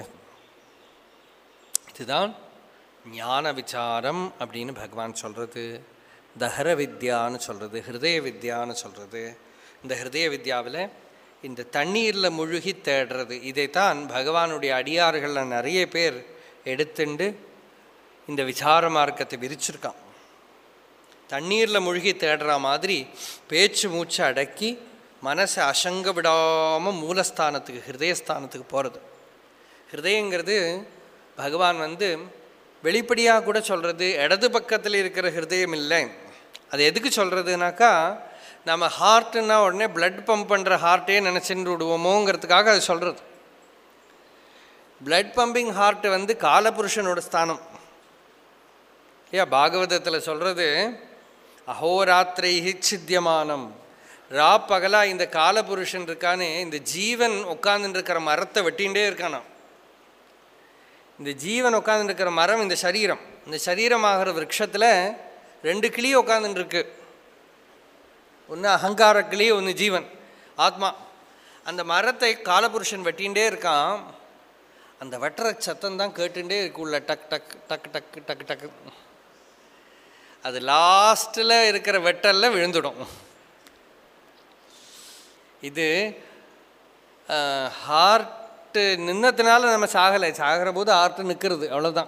இதுதான் ஞான விசாரம் அப்படின்னு பகவான் சொல்கிறது தஹர வித்யான்னு சொல்கிறது ஹிருதய வித்யான்னு சொல்கிறது இந்த ஹிருதய வித்யாவில் இந்த தண்ணீரில் முழுகி தேடுறது இதைத்தான் பகவானுடைய அடியார்களில் நிறைய பேர் எடுத்துண்டு இந்த விசார மார்க்கத்தை விரிச்சிருக்கான் தண்ணீரில் முழுகி தேடுற மாதிரி பேச்சு மூச்சை அடக்கி மனசை அசங்க விடாமல் மூலஸ்தானத்துக்கு ஹிருதயஸ்தானத்துக்கு போகிறது ஹிருதயங்கிறது பகவான் வந்து வெளிப்படையாக கூட சொல்கிறது இடது பக்கத்தில் இருக்கிற ஹிருதயம் இல்லை அது எதுக்கு சொல்கிறதுனாக்கா நம்ம ஹார்ட்டுன்னா உடனே blood பம்ப் பண்ணுற ஹார்ட்டே நினச்சிட்டு விடுவோமோங்கிறதுக்காக அது சொல்கிறது blood பம்பிங் ஹார்ட் வந்து காலபுருஷனோட ஸ்தானம் ஐயா பாகவதத்தில் சொல்கிறது அஹோராத்திரைஹி சித்தியமானம் ரா பகலாக இந்த காலபுருஷன் இருக்கானே இந்த ஜீவன் உட்கார்ந்துட்டு இருக்கிற மரத்தை வெட்டிகிட்டே இருக்கானாம் இந்த ஜீவன் உட்கார்ந்துட்டு இருக்கிற மரம் இந்த சரீரம் இந்த சரீரமாகிற விரக்ஷத்தில் ரெண்டு கிளி உட்காந்துட்டு இருக்கு ஒன்று அகங்கார கிளி ஒன்று ஜீவன் ஆத்மா அந்த மரத்தை காலபுருஷன் வெட்டிகிட்டே இருக்கான் அந்த வெட்டுற சத்தம் தான் கேட்டுட்டே இருக்கு உள்ள டக் டக் டக் டக் டக் டக் அது லாஸ்ட்டில் இருக்கிற வெட்டல்ல விழுந்துடும் இது ஹார்ட்டு நின்னதுனால நம்ம சாகலை சாகிற போது ஹார்ட்டு நிற்கிறது அவ்வளோதான்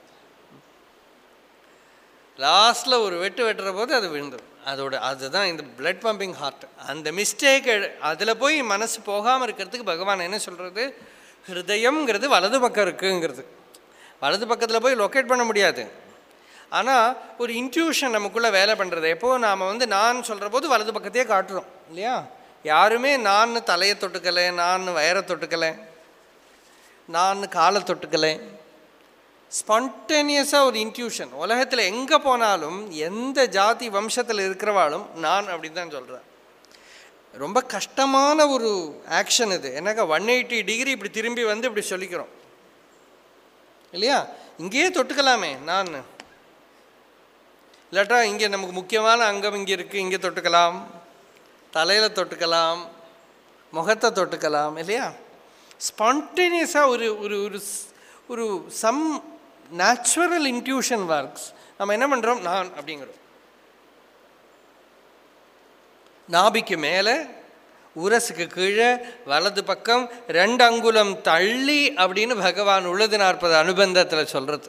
லாஸ்ட்டில் ஒரு வெட்டு வெட்டுற போது அது விழுந்துடும் அதோட அதுதான் இந்த பிளட் பம்பிங் ஹார்ட் அந்த மிஸ்டேக் அதில் போய் மனசு போகாமல் இருக்கிறதுக்கு பகவான் என்ன சொல்கிறது ஹிருதயம்ங்கிறது வலது பக்கம் இருக்குங்கிறது வலது பக்கத்தில் போய் லொக்கேட் பண்ண முடியாது ஆனால் ஒரு இன்ட்யூஷன் நமக்குள்ளே வேலை பண்ணுறது எப்போது நாம் வந்து நான் சொல்கிற போது வலது பக்கத்தையே காட்டுறோம் இல்லையா யாருமே நான் தலையை தொட்டுக்கலை நான் வயரை தொட்டுக்கலை நான் காலை தொட்டுக்கலை ஸ்பான்டேனியஸாக ஒரு இன்ட்யூஷன் உலகத்தில் எங்கே போனாலும் எந்த ஜாதி வம்சத்தில் இருக்கிறவாளும் நான் அப்படின்னு தான் சொல்கிறேன் ரொம்ப கஷ்டமான ஒரு ஆக்ஷன் இது என்னக்கா ஒன் எயிட்டி டிகிரி இப்படி திரும்பி வந்து இப்படி சொல்லிக்கிறோம் இல்லையா இங்கேயே தொட்டுக்கலாமே நான் இல்லாட்டா இங்கே நமக்கு முக்கியமான அங்கம் இங்கே இருக்குது இங்கே தொட்டுக்கலாம் தலையில் தொட்டுக்கலாம் முகத்தை தொட்டுக்கலாம் இல்லையா ஸ்பான்டேனியஸாக ஒரு ஒரு ஒரு ஸ்- ஒரு சம் நேச்சுரல் இன்ட்யூஷன் ஒர்க்ஸ் நம்ம என்ன பண்ணுறோம் நான் அப்படிங்கிறோம் நாபிக்கு மேலே உரசுக்கு கீழே வலது பக்கம் ரெண்டு அங்குலம் தள்ளி அப்படின்னு பகவான் உள்ளது நாற்பது அனுபந்தத்தில் சொல்கிறது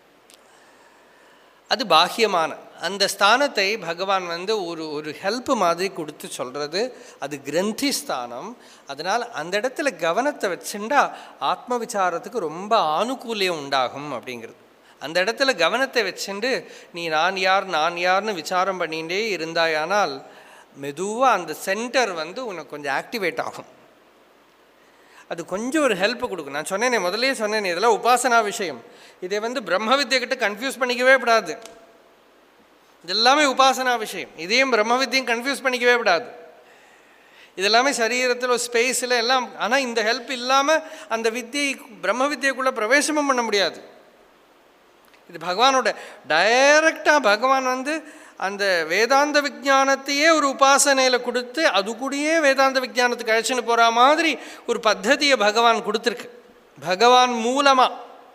அது பாக்கியமான அந்த ஸ்தானத்தை பகவான் வந்து ஒரு ஒரு ஹெல்ப் மாதிரி கொடுத்து சொல்கிறது அது கிரந்தி ஸ்தானம் அதனால் அந்த இடத்துல கவனத்தை வச்சுண்டா ஆத்ம விசாரத்துக்கு ரொம்ப ஆனுகூல்யம் உண்டாகும் அப்படிங்கிறது அந்த இடத்துல கவனத்தை வச்சுண்டு நீ நான் யார் நான் யார்னு விசாரம் பண்ணிகிட்டே இருந்தாயானால் மெதுவாக அந்த சென்டர் வந்து உனக்கு கொஞ்சம் ஆக்டிவேட் ஆகும் அது கொஞ்சம் ஒரு ஹெல்ப் கொடுக்கும் நான் சொன்னேனே முதல்லயே சொன்னேனே இதெல்லாம் உபாசனா விஷயம் இதை வந்து பிரம்ம வித்யை கிட்ட கன்ஃபியூஸ் பண்ணிக்கவே கூடாது இதெல்லாமே உபாசனா விஷயம் இதையும் பிரம்ம வித்தியும் கன்ஃபியூஸ் பண்ணிக்கவே கூடாது இதெல்லாமே சரீரத்தில் ஒரு ஸ்பேஸில் எல்லாம் ஆனால் இந்த ஹெல்ப் இல்லாமல் அந்த வித்தியை பிரம்ம வித்தியக்குள்ளே பிரவேசமும் பண்ண முடியாது இது பகவானோட டைரக்டாக பகவான் வந்து அந்த வேதாந்த விஞ்ஞானத்தையே ஒரு உபாசனையில் கொடுத்து அது கூடயே வேதாந்த விஞ்ஞானத்துக்கு அழைச்சின்னு போகிற மாதிரி ஒரு பத்ததியை பகவான் கொடுத்துருக்கு பகவான் மூலமாக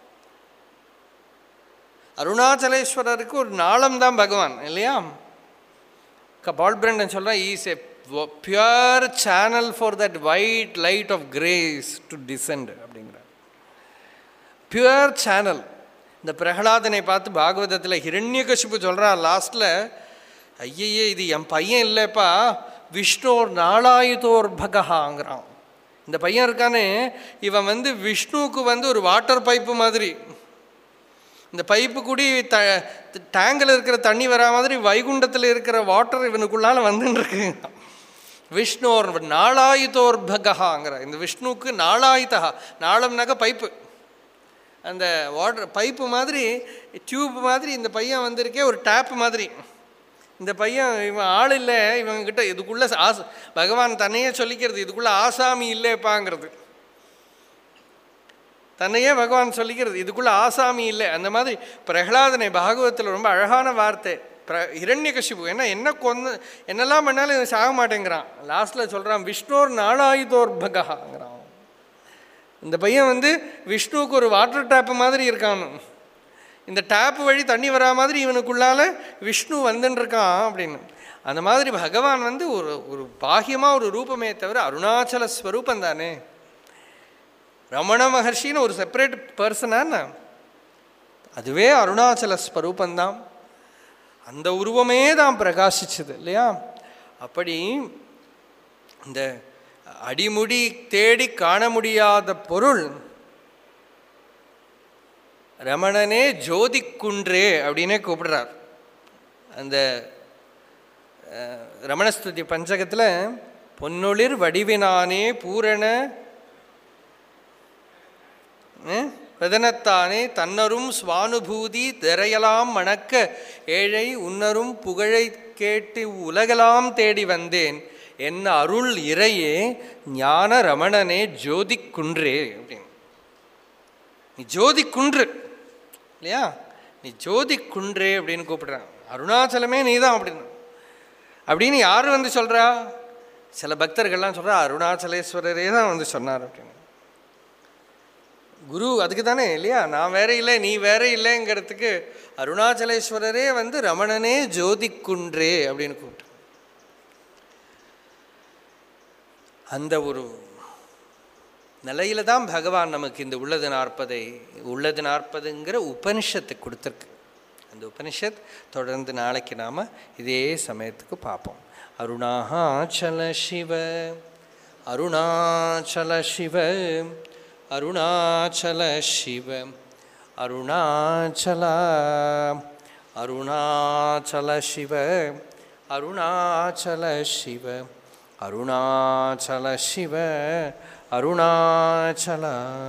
அருணாச்சலேஸ்வரருக்கு ஒரு நாளம் தான் பகவான் இல்லையா பால் பிரண்டன் சொல்கிறேன் is a pure channel for that white light of grace to descend அப்படிங்கிறார் பியூர் சேனல் இந்த பிரகலாதனை பார்த்து பாகவதத்தில் ஹிரண்யகசிப்பு சொல்கிறான் லாஸ்ட்டில் ஐயையே இது என் பையன் இல்லைப்பா விஷ்ணோர் நாளாயுதோர் பகஹாங்கிறான் இந்த பையன் இருக்கானே இவன் வந்து விஷ்ணுவுக்கு வந்து ஒரு வாட்டர் பைப்பு மாதிரி இந்த பைப்பு கூடி த டேங்கில் இருக்கிற தண்ணி வரா மாதிரி வைகுண்டத்தில் இருக்கிற வாட்டர் இவனுக்குள்ளால வந்துன்னு இருக்கு விஷ்ணோர் நாளாயுதோர் பகஹாங்கிற இந்த விஷ்ணுவுக்கு நாளாயுதா நாளம்னாக்க பைப்பு அந்த வாட்டர் பைப்பு மாதிரி டியூப் மாதிரி இந்த பையன் வந்திருக்கே ஒரு டேப் மாதிரி இந்த பையன் இவன் ஆள் இல்லை இவங்ககிட்ட இதுக்குள்ளே ஆச பகவான் தன்னையே சொல்லிக்கிறது இதுக்குள்ளே ஆசாமி இல்லைப்பாங்கிறது தன்னையே பகவான் சொல்லிக்கிறது இதுக்குள்ளே ஆசாமி இல்லை அந்த மாதிரி பிரகலாதனை பாகவத்தில் ரொம்ப அழகான வார்த்தை பிர இரண்யகசிபு என்ன என்ன கொந்து என்னெல்லாம் பண்ணாலும் இவன் சாக மாட்டேங்கிறான் லாஸ்ட்டில் சொல்கிறான் விஷ்ணோர் நாளாயுதோர் பகஹாங்கிறான் இந்த பையன் வந்து விஷ்ணுவுக்கு ஒரு வாட்டர் டேப்பு மாதிரி இருக்கான் இந்த டேப்பு வழி தண்ணி வரா மாதிரி இவனுக்குள்ளால விஷ்ணு வந்துன்னு இருக்கான் அப்படின்னு அந்த மாதிரி பகவான் வந்து ஒரு ஒரு பாகியமாக ஒரு ரூபமே தவிர அருணாச்சல ஸ்வரூபம் தானே ரமண மகர்ஷின்னு ஒரு செப்பரேட் பர்சனான அதுவே அருணாச்சல ஸ்வரூபந்தான் அந்த உருவமே தான் பிரகாசிச்சது இல்லையா அப்படி இந்த அடிமுடி தேடி காண முடியாத பொருள் ரமணனே ஜோதிக்குன்றே அப்படின்னே கூப்பிடுறார் அந்த அஹ், ரமணஸ்துதி பஞ்சகத்தில் பொன்னொளிர் வடிவினானே பூரண அஹ், பிரதனத்தானே தன்னரும் சுவானுபூதி திரையலாம் மணக்க ஏழை உன்னரும் புகழை கேட்டு உலகலாம் தேடி வந்தேன் என்ன அருள் இறையே ஞான ரமணனே ஜோதிக்குன்றே அப்படின்னு நீ ஜோதி குன்று இல்லையா நீ ஜோதி குன்றே அப்படின்னு கூப்பிடுறான் அருணாச்சலமே நீ தான் அப்படின்னு அப்படின்னு யார் வந்து சொல்கிறா சில பக்தர்கள்லாம் சொல்கிறா அருணாச்சலேஸ்வரரே தான் வந்து சொன்னார் அப்படின்னு குரு அதுக்கு தானே இல்லையா நான் வேற இல்லை நீ வேற இல்லைங்கிறதுக்கு அருணாச்சலேஸ்வரரே வந்து ரமணனே ஜோதி குன்றே அப்படின்னு கூப்பிட்டு அந்த ஒரு நிலையில தான் பகவான் நமக்கு இந்த உள்ளது நாற்பதை உள்ளது நாற்பதுங்கிற உபனிஷத்தை கொடுத்துருக்கு அந்த உபனிஷத் தொடர்ந்து நாளைக்கு நாம் இதே சமயத்துக்கு பார்ப்போம் அருணாச்சல சிவ அருணாச்சல சிவ அருணாச்சல சிவ அருணாச்சல அருணாச்சல சிவ அருணாச்சல சிவ அருணாச்சல சிவ அருணாச்சல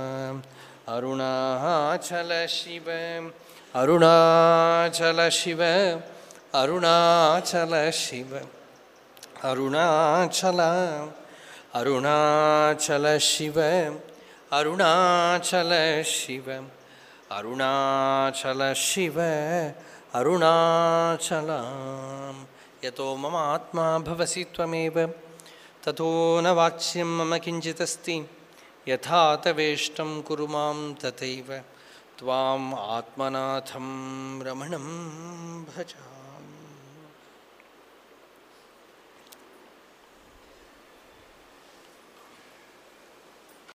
அருணாச்சல சிவ அருணாச்சல சிவ அருணாச்சல சிவ அருணாச்சல அருணாச்சல சிவ அருணாச்சல சிவ அருணாச்சல சிவ அருணாச்சலம் யதோ மம ஆத்மா பவசி त्वमेव ततो न वाच्यं मम किञ्चिदस्ति यथा तवेष्टं कुरु मां तथैव त्वाम् आत्मनाथं रमणं भजा